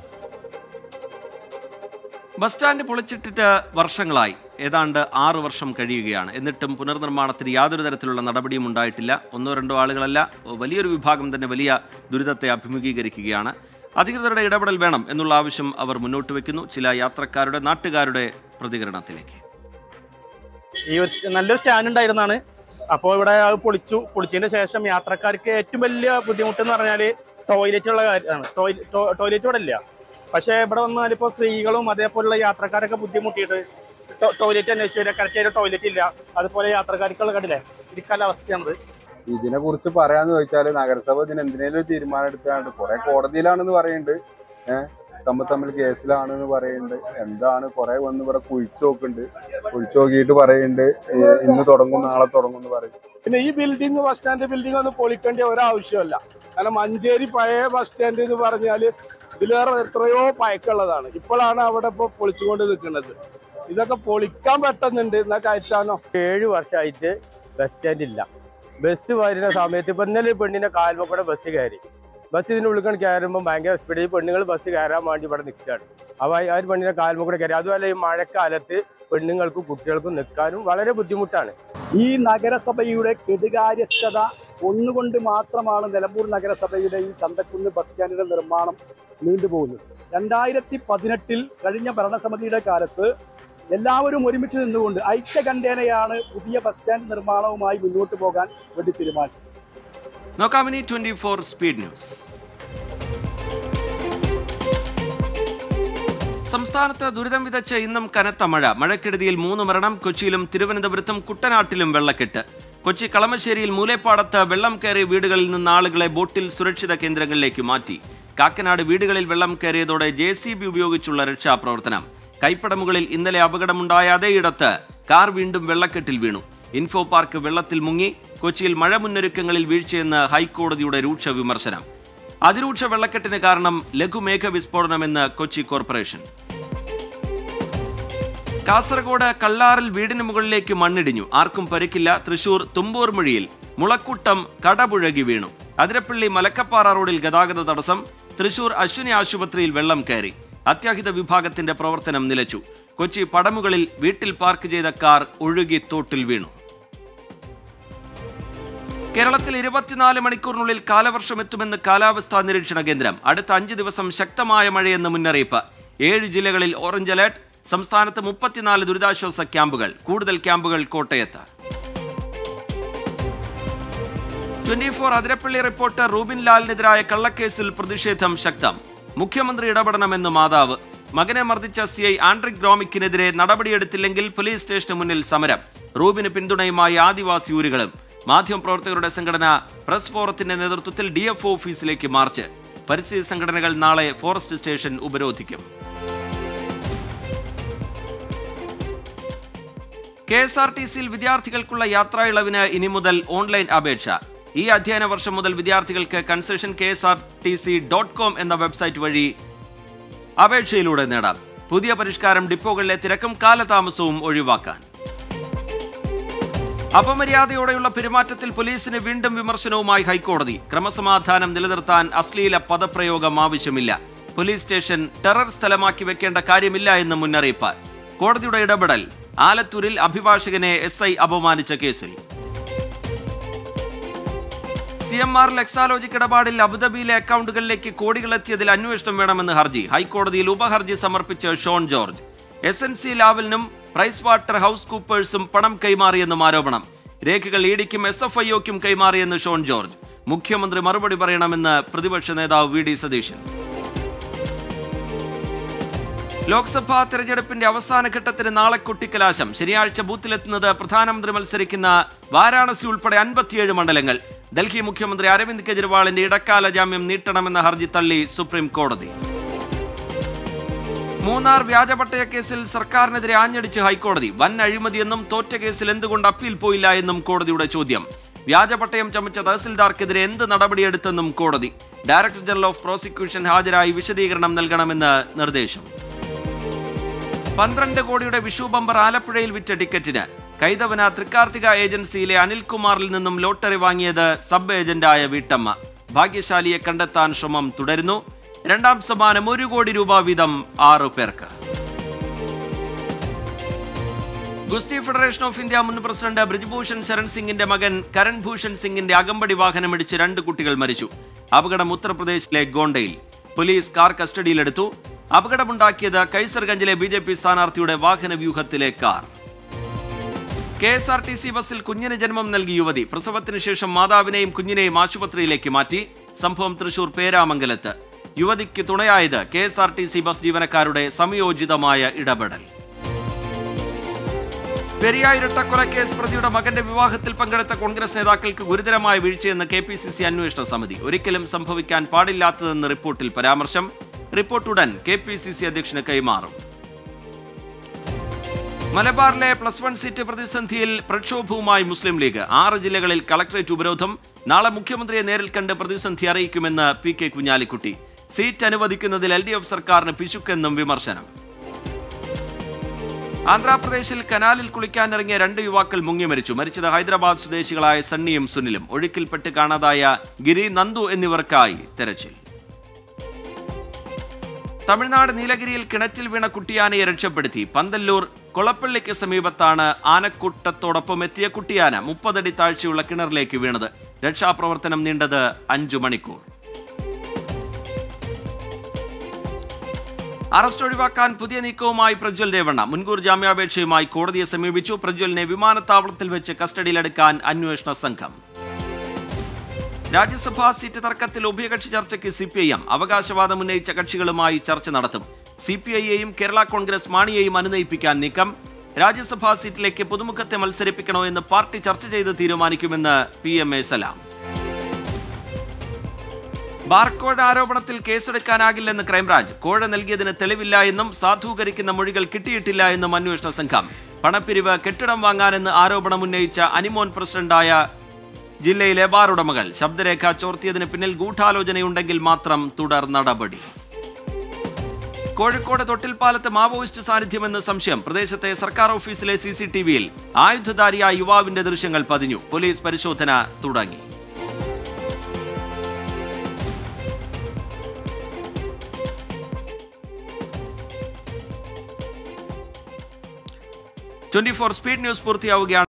A: ബസ് സ്റ്റാൻഡ് പൊളിച്ചിട്ടിട്ട് വർഷങ്ങളായി ഏതാണ്ട് ആറു വർഷം കഴിയുകയാണ് എന്നിട്ടും പുനർനിർമ്മാണത്തിന് യാതൊരു തരത്തിലുള്ള നടപടിയും ഉണ്ടായിട്ടില്ല ഒന്നോ രണ്ടോ ആളുകളല്ല വലിയൊരു വിഭാഗം തന്നെ വലിയ ദുരിതത്തെ അഭിമുഖീകരിക്കുകയാണ് അധികൃതരുടെ ഇടപെടൽ വേണം എന്നുള്ള ആവശ്യം അവർ മുന്നോട്ട് വെക്കുന്നു ചില യാത്രക്കാരുടെ നാട്ടുകാരുടെ പ്രതികരണത്തിലേക്ക്
F: ഈ ഒരു നല്ലൊരു സ്റ്റാൻഡ് ഉണ്ടായിരുന്നാണ് അപ്പോൾ ഇവിടെ അത് പൊളിച്ചു പൊളിച്ചതിന് ശേഷം യാത്രക്കാർക്ക് ഏറ്റവും വലിയ ബുദ്ധിമുട്ട് എന്ന് പറഞ്ഞാൽ ടോയ്ലറ്റ് ഉള്ള കാര്യമാണ് ടോയ്ലറ്റ് ഇവിടെ ഇല്ല പക്ഷേ ഇവിടെ വന്നാൽ ഇപ്പോൾ സ്ത്രീകളും അതേപോലുള്ള യാത്രക്കാരൊക്കെ ബുദ്ധിമുട്ടിയിട്ട് ടോയ്ലറ്റ് അന്വേഷിച്ചു കറക്റ്റ് ടോയ്ലറ്റ് ഇല്ല അതുപോലെ യാത്രക്കാർക്കുള്ള കണ്ടില്ലേ ഇരിക്കാനുള്ള അവസ്ഥയാണത്
H: ഇതിനെ കുറിച്ച് പറയാന്ന് ചോദിച്ചാല് നഗരസഭ ഇതിന് എന്തിനേലും ഒരു തീരുമാനം എടുക്കാണ്ട് കുറെ കോടതിയിലാണെന്ന് പറയുന്നുണ്ട് ഏഹ് തമ്മിൽ തമ്മിൽ കേസിലാണെന്ന് പറയുന്നുണ്ട് എന്താണ് കുറെ വന്ന് ഇവിടെ കുഴിച്ചു നോക്കുന്നുണ്ട് കുഴിച്ചു നോക്കിയിട്ട് പറയുന്നുണ്ട് ഏഹ് ഇന്ന് തുടങ്ങും നാളെ തുടങ്ങും എന്ന് പറയും
I: പിന്നെ ഈ ബിൽഡിംഗ് ബസ് സ്റ്റാൻഡ് ബിൽഡിംഗ് ഒന്നും പൊളിക്കേണ്ട ഒരാവശ്യമല്ല കാരണം മഞ്ചേരി പഴയ ബസ് സ്റ്റാൻഡ് എന്ന് പറഞ്ഞാൽ ഇതിലേറെ എത്രയോ പഴക്കമുള്ളതാണ് ഇപ്പോഴാണ് അവിടെ ഇപ്പോൾ പൊളിച്ചുകൊണ്ട് നിൽക്കുന്നത് ഇതൊക്കെ പൊളിക്കാൻ പറ്റുന്നുണ്ട് എന്നാ കയറ്റാനോ
J: ഏഴ് വർഷമായിട്ട് ബസ് സ്റ്റാൻഡ് ഇല്ല ബസ് വരുന്ന സമയത്ത് ഇപ്പൊ ഇന്നലെ ഈ പെണ്ണിനെ കാൽമ കൂടെ ബസ് കയറി ബസ് ഇതിന്റെ ഉള്ളിൽ കയറുമ്പോൾ ഭയങ്കര സ്പീഡ് ഈ പെണ്ണുങ്ങൾ ബസ് കയറാൻ വേണ്ടി ഇവിടെ നിൽക്കുകയാണ് അപ്പോൾ ആ ഒരു പെണ്ണിനെ കാൽമ കൂടെ കയറി അതുപോലെ ഈ മഴക്കാലത്ത് പെണ്ണുങ്ങൾക്കും കുട്ടികൾക്കും നിൽക്കാനും വളരെ ബുദ്ധിമുട്ടാണ്
V: ഈ നഗരസഭയുടെ കെടുകാര്യസ്ഥത ഒന്നുകൊണ്ട് മാത്രമാണ് നിലമ്പൂർ നഗരസഭയുടെ ഈ ചന്തക്കുന്ന് ബസ് സ്റ്റാൻഡിന്റെ നിർമ്മാണം നീണ്ടുപോകുന്നത് രണ്ടായിരത്തി പതിനെട്ടിൽ കഴിഞ്ഞ ഭരണസമിതിയുടെ കാലത്ത് എല്ലാവരും ഒരുമിച്ച് നിന്നുകൊണ്ട് ഐക്യകണ്ഠേനയാണ് പുതിയ ബസ് സ്റ്റാൻഡ് നിർമ്മാണവുമായി മുന്നോട്ട് പോകാൻ വേണ്ടി തീരുമാനിച്ചത്
A: നോക്കാം ഇനി ട്വന്റി ഫോർ സ്പീഡ് ന്യൂസ് സംസ്ഥാനത്ത് ദുരിതം വിതച്ച ഇന്നും കനത്ത മഴ മഴക്കെടുതിയിൽ മൂന്ന് മരണം കൊച്ചിയിലും തിരുവനന്തപുരത്തും കുട്ടനാട്ടിലും വെള്ളക്കെട്ട് കൊച്ചി കളമശ്ശേരിയിൽ മൂലേപ്പാടത്ത് വെള്ളം കയറിയ വീടുകളിൽ നിന്ന് ആളുകളെ ബോട്ടിൽ സുരക്ഷിത കേന്ദ്രങ്ങളിലേക്ക് മാറ്റി കാക്കനാട് വീടുകളിൽ വെള്ളം കയറിയതോടെ ജെ സി ബി ഉപയോഗിച്ചുള്ള രക്ഷാപ്രവർത്തനം കൈപ്പടമുകളിൽ ഇന്നലെ അപകടമുണ്ടായ അതേയിടത്ത് കാർ വീണ്ടും വെള്ളക്കെട്ടിൽ വീണു ഇൻഫോ പാർക്ക് വെള്ളത്തിൽ മുങ്ങി കൊച്ചിയിൽ മഴ മുന്നൊരുക്കങ്ങളിൽ വീഴ്ചയെന്ന് ഹൈക്കോടതിയുടെ രൂക്ഷ വിമർശനം അതിരൂക്ഷ വെള്ളക്കെട്ടിന് കാരണം ലഘുമേഘ വിസ്ഫോടനമെന്ന് കൊച്ചി കോർപ്പറേഷൻ കാസർഗോഡ് കള്ളാറിൽ വീടിന് മുകളിലേക്ക് മണ്ണിടിഞ്ഞു ആർക്കും പരിക്കില്ല തൃശൂർ തുമ്പൂർ മുഴിയിൽ മുളക്കൂട്ടം കടപുഴകി വീണു അതിരപ്പള്ളി മലക്കപ്പാറ റോഡിൽ ഗതാഗത തടസ്സം തൃശൂർ അശ്വിനി ആശുപത്രിയിൽ വെള്ളം കയറി അത്യാഹിത വിഭാഗത്തിന്റെ പ്രവർത്തനം നിലച്ചു കൊച്ചി പടമുകളിൽ വീട്ടിൽ പാർക്ക് ചെയ്ത കാർ ഒഴുകി തോട്ടിൽ വീണു കേരളത്തിൽ ഇരുപത്തിനാല് മണിക്കൂറിനുള്ളിൽ കാലവർഷം എത്തുമെന്ന് കാലാവസ്ഥാ നിരീക്ഷണ കേന്ദ്രം അടുത്ത അഞ്ച് ദിവസം ശക്തമായ മഴയെന്ന് മുന്നറിയിപ്പ് ഏഴ് ജില്ലകളിൽ ഓറഞ്ച് അലേർട്ട് സംസ്ഥാനത്ത് മുപ്പത്തിനാല് ദുരിതാശ്വാസ ക്യാമ്പുകൾ കൂടുതൽ ക്യാമ്പുകൾ കോട്ടയത്ത് twenty four Athirappilly reporter Rubin ലാലിനെതിരായ കള്ളക്കേസിൽ പ്രതിഷേധം ശക്തം മുഖ്യമന്ത്രി ഇടപെടണമെന്ന് മാതാവ് മകനെ മർദ്ദിച്ച സി ഐ ആൻഡ്രിക് ഗ്രോമിക്കിനെതിരെ നടപടിയെടുത്തില്ലെങ്കിൽ പോലീസ് സ്റ്റേഷന് മുന്നിൽ സമരം റൂബിന് പിന്തുണയുമായി ആദിവാസി ഊരുകളും മാധ്യമപ്രവർത്തകരുടെ സംഘടന പ്രസ് ഫോറത്തിന്റെ നേതൃത്വത്തിൽ ഡി എഫ് ഓഫീസിലേക്ക് മാർച്ച് പരിസ്ഥിതി സംഘടനകൾ നാളെ ഫോറസ്റ്റ് സ്റ്റേഷൻ ഉപരോധിക്കും കെ എസ് ആർ ടി സിയിൽ വിദ്യാർത്ഥികൾക്കുള്ള യാത്രാ ഇളവിന് ഇനി മുതൽ ഓൺലൈൻ അപേക്ഷ ഈ അധ്യയന വർഷം മുതൽ വിദ്യാർത്ഥികൾക്ക് concession K S R T C dot com എന്ന വെബ്സൈറ്റ് വഴി അപേക്ഷയിലൂടെ നേടാം പുതിയ പരിഷ്കാരം ഡിപ്പോകളിലെ തിരക്കും കാലതാമസവും ഒഴിവാക്കാൻ അപമര്യാദയോടെയുള്ള പെരുമാറ്റത്തിൽ പോലീസിന് വീണ്ടും വിമർശനവുമായി ഹൈക്കോടതി ക്രമസമാധാനം നിലനിർത്താൻ അശ്ലീല പദപ്രയോഗം ആവശ്യമില്ല പോലീസ് സ്റ്റേഷൻ ടെറർ സ്ഥലമാക്കി വെക്കേണ്ട കാര്യമില്ല എന്ന് മുന്നറിയിപ്പ് കോടതിയുടെ ഇടപെടൽ ആലത്തൂരിൽ അഭിഭാഷകനെ എസ് ഐ അപമാനിച്ച കേസിൽ സി എം ആർ എക്സാലോജിക് ഇടപാടിൽ അബുദാബിയിലെ അക്കൗണ്ടുകളിലേക്ക് കോടികൾ എത്തിയതിൽ അന്വേഷണം വേണമെന്ന് ഹർജി ഹൈക്കോടതിയിൽ ഉപഹർജി സമർപ്പിച്ച് Shone George S N C ലാവലിനും പ്രൈസ് വാട്ടർ ഹൗസ് കൂപ്പേഴ്സും പണം കൈമാറിയെന്നും ആരോപണം രേഖകൾ ഇഡിക്കും എസ് എഫ് ഐഒക്കും കൈമാറിയെന്ന് ഷോൺ ജോർജ് മുഖ്യമന്ത്രി മറുപടി പറയണമെന്ന് പ്രതിപക്ഷ നേതാവ് വി ഡി സതീശൻ ലോക്സഭാ തെരഞ്ഞെടുപ്പിന്റെ അവസാന ഘട്ടത്തിന് നാളെ കൊട്ടിക്കലാശം ശനിയാഴ്ച ബൂത്തിലെത്തുന്നത് പ്രധാനമന്ത്രി മത്സരിക്കുന്ന വാരാണസി ഉൾപ്പെടെ അൻപത്തിയേഴ് മണ്ഡലങ്ങൾ ഡൽഹി മുഖ്യമന്ത്രി അരവിന്ദ് കെജ്രിവാളിന്റെ ഇടക്കാല ജാമ്യം നീട്ടണമെന്ന ഹർജി തള്ളി സുപ്രീം കോടതി മൂന്നാർ വ്യാജപട്ടയ കേസിൽ സർക്കാരിനെതിരെ ആഞ്ഞടിച്ച് ഹൈക്കോടതി വൻ അഴിമതിയെന്നും തോറ്റ കേസിൽ എന്തുകൊണ്ട് അപ്പീൽ പോയില്ല എന്നും കോടതിയുടെ ചോദ്യം വ്യാജപട്ടയം ചമച്ച തഹസിൽദാർക്കെതിരെ എന്ത് നടപടിയെടുത്തെന്നും കോടതി ഡയറക്ടർ ജനറൽ ഓഫ് പ്രോസിക്യൂഷൻ ഹാജരായി വിശദീകരണം നൽകണമെന്ന് നിർദ്ദേശം പന്ത്രണ്ട് കോടിയുടെ വിഷു ബമ്പർ ആലപ്പുഴയിൽ വിറ്റ ടിക്കറ്റിന് കൈതവന തൃക്കാർത്തിക ഏജൻസിയിലെ അനിൽകുമാറിൽ നിന്നും ലോട്ടറി വാങ്ങിയത് സബ് ഏജന്റായ വീട്ടമ്മ ഭാഗ്യശാലിയെ കണ്ടെത്താൻ ശ്രമം തുടരുന്നു രണ്ടാം സമ്മാനം ഒരു കോടി രൂപ വീതം ആറു പേർക്ക് ഗുസ്തി ഫെഡറേഷൻ ഓഫ് ഇന്ത്യ മുൻ പ്രസിഡന്റ് ബ്രിജ്ഭൂഷൺ ശരൺ സിംഗിന്റെ മകൻ കരൺ ഭൂഷൺ സിംഗിന്റെ അകമ്പടി വാഹനമിടിച്ച് രണ്ട് കുട്ടികൾ മരിച്ചു അപകടം ഉത്തർപ്രദേശിലെ ഗോണ്ടയിൽ പോലീസ് കാർ കസ്റ്റഡിയിലെടുത്തു അപകടമുണ്ടാക്കിയത് കൈസർഗഞ്ചിലെ ബി ജെ പി സ്ഥാനാർത്ഥിയുടെ വാഹന വ്യൂഹത്തിലെ car K S R T C ബസ്സിൽ കുഞ്ഞിന് ജന്മം നൽകി യുവതി പ്രസവത്തിന് ശേഷം മാതാവിനെയും കുഞ്ഞിനെയും ആശുപത്രിയിലേക്ക് മാറ്റി സംഭവം തൃശൂർ പേരാമംഗലത്ത് യുവതിക്ക് തുണയായത് K S R T C bus ജീവനക്കാരുടെ സംയോജിതമായ ഇടപെടൽ പെരിയ ഇരട്ടക്കൊലക്കേസ് പ്രതിയുടെ മകന്റെ വിവാഹത്തിൽ പങ്കെടുത്ത കോൺഗ്രസ് നേതാക്കൾക്ക് ഗുരുതരമായ വീഴ്ചയെന്ന് കെ പി സി സി അന്വേഷണ സമിതി ഒരിക്കലും സംഭവിക്കാൻ പാടില്ലാത്തതെന്ന് റിപ്പോർട്ടിൽ പരാമർശം റിപ്പോർട്ട് ഉടൻ കെ പി സി സി അധ്യക്ഷന് കൈമാറും മലബാറിലെ പ്ലസ് വൺ സീറ്റ് പ്രതിസന്ധിയിൽ പ്രക്ഷോഭവുമായി മുസ്ലിം ലീഗ് ആറ് ജില്ലകളിൽ കളക്ടറേറ്റ് ഉപരോധം നാളെ മുഖ്യമന്ത്രിയെ നേരിൽ കണ്ട് പ്രതിസന്ധി അറിയിക്കുമെന്ന് പി കെ കുഞ്ഞാലിക്കുട്ടി സീറ്റ് അനുവദിക്കുന്നതിൽ എൽ ഡി എഫ് സർക്കാരിന് പിശുക്കെന്നും വിമർശനം ആന്ധ്രാപ്രദേശിൽ കനാലിൽ കുളിക്കാനിറങ്ങിയ രണ്ട് യുവാക്കൾ മുങ്ങി മരിച്ചു മരിച്ചത് ഹൈദരാബാദ് സ്വദേശികളായ സണ്ണിയും സുനിലും ഒഴുക്കിൽപ്പെട്ട് കാണാതായ ഗിരി നന്ദു എന്നിവർക്കായി തെരച്ചിൽ തമിഴ്നാട് നീലഗിരിയിൽ കിണറ്റിൽ വീണ കുട്ടിയാനയെ രക്ഷപ്പെടുത്തി പന്തല്ലൂർ കൊളപ്പള്ളിക്ക് സമീപത്താണ് ആനക്കൂട്ടത്തോടൊപ്പം എത്തിയ കുട്ടിയാന മുപ്പതടി താഴ്ചയുള്ള കിണറിലേക്ക് വീണത് രക്ഷാപ്രവർത്തനം നീണ്ടത് അഞ്ചു മണിക്കൂർ അറസ്റ്റ് ഒഴിവാക്കാൻ പുതിയ നീക്കവുമായി പ്രജ്വൽ രേവണ്ണ മുൻകൂർ ജാമ്യാപേക്ഷയുമായി കോടതിയെ സമീപിച്ചു പ്രജ്വലിനെ വിമാനത്താവളത്തിൽ വെച്ച് കസ്റ്റഡിയിലെടുക്കാൻ അന്വേഷണ സംഘം രാജ്യസഭാ സീറ്റ് തർക്കത്തിൽ ഉഭയകക്ഷി ചർച്ചയ്ക്ക് സി പി ഐ എം അവകാശവാദം ഉന്നയിച്ച കക്ഷികളുമായി ചർച്ച നടത്തും സി പി ഐയെയും കേരള കോൺഗ്രസ് മാണിയെയും അനുനയിപ്പിക്കാൻ നീക്കം രാജ്യസഭാ സീറ്റിലേക്ക് പുതുമുഖത്തെ മത്സരിപ്പിക്കണോ എന്ന് പാർട്ടി ചർച്ച ചെയ്ത് തീരുമാനിക്കുമെന്ന് P M A Salam barcode ആരോപണത്തിൽ കേസെടുക്കാനാകില്ലെന്ന് ക്രൈംബ്രാഞ്ച് കോഴ നൽകിയതിന് തെളിവില്ല എന്നും സാധൂകരിക്കുന്ന മൊഴികൾ കിട്ടിയിട്ടില്ല എന്നും അന്വേഷണ സംഘം പണപ്പിരിവ് കെട്ടിടം വാങ്ങാനെന്ന് ആരോപണം ഉന്നയിച്ച അനിമോൻ പ്രസിഡന്റായ ജില്ലയിലെ ബാർ ഉടമകൾ ശബ്ദരേഖ ചോർത്തിയതിന് പിന്നിൽ ഗൂഢാലോചനയുണ്ടെങ്കിൽ മാത്രം തുടർ നടപടി കോഴിക്കോട് തൊട്ടിൽപ്പാലത്ത് മാവോയിസ്റ്റ് സാന്നിധ്യമെന്ന് സംശയം പ്രദേശത്തെ സർക്കാർ ഓഫീസിലെ സി സി ടി വിയിൽ ആയുധധാരിയായ യുവാവിന്റെ ദൃശ്യങ്ങൾ പതിഞ്ഞു പോലീസ് പരിശോധന തുടങ്ങി ട്വന്റി ഫോർ സ്പീഡ് ന്യൂസ് പൂർത്തിയാവുകയാണ്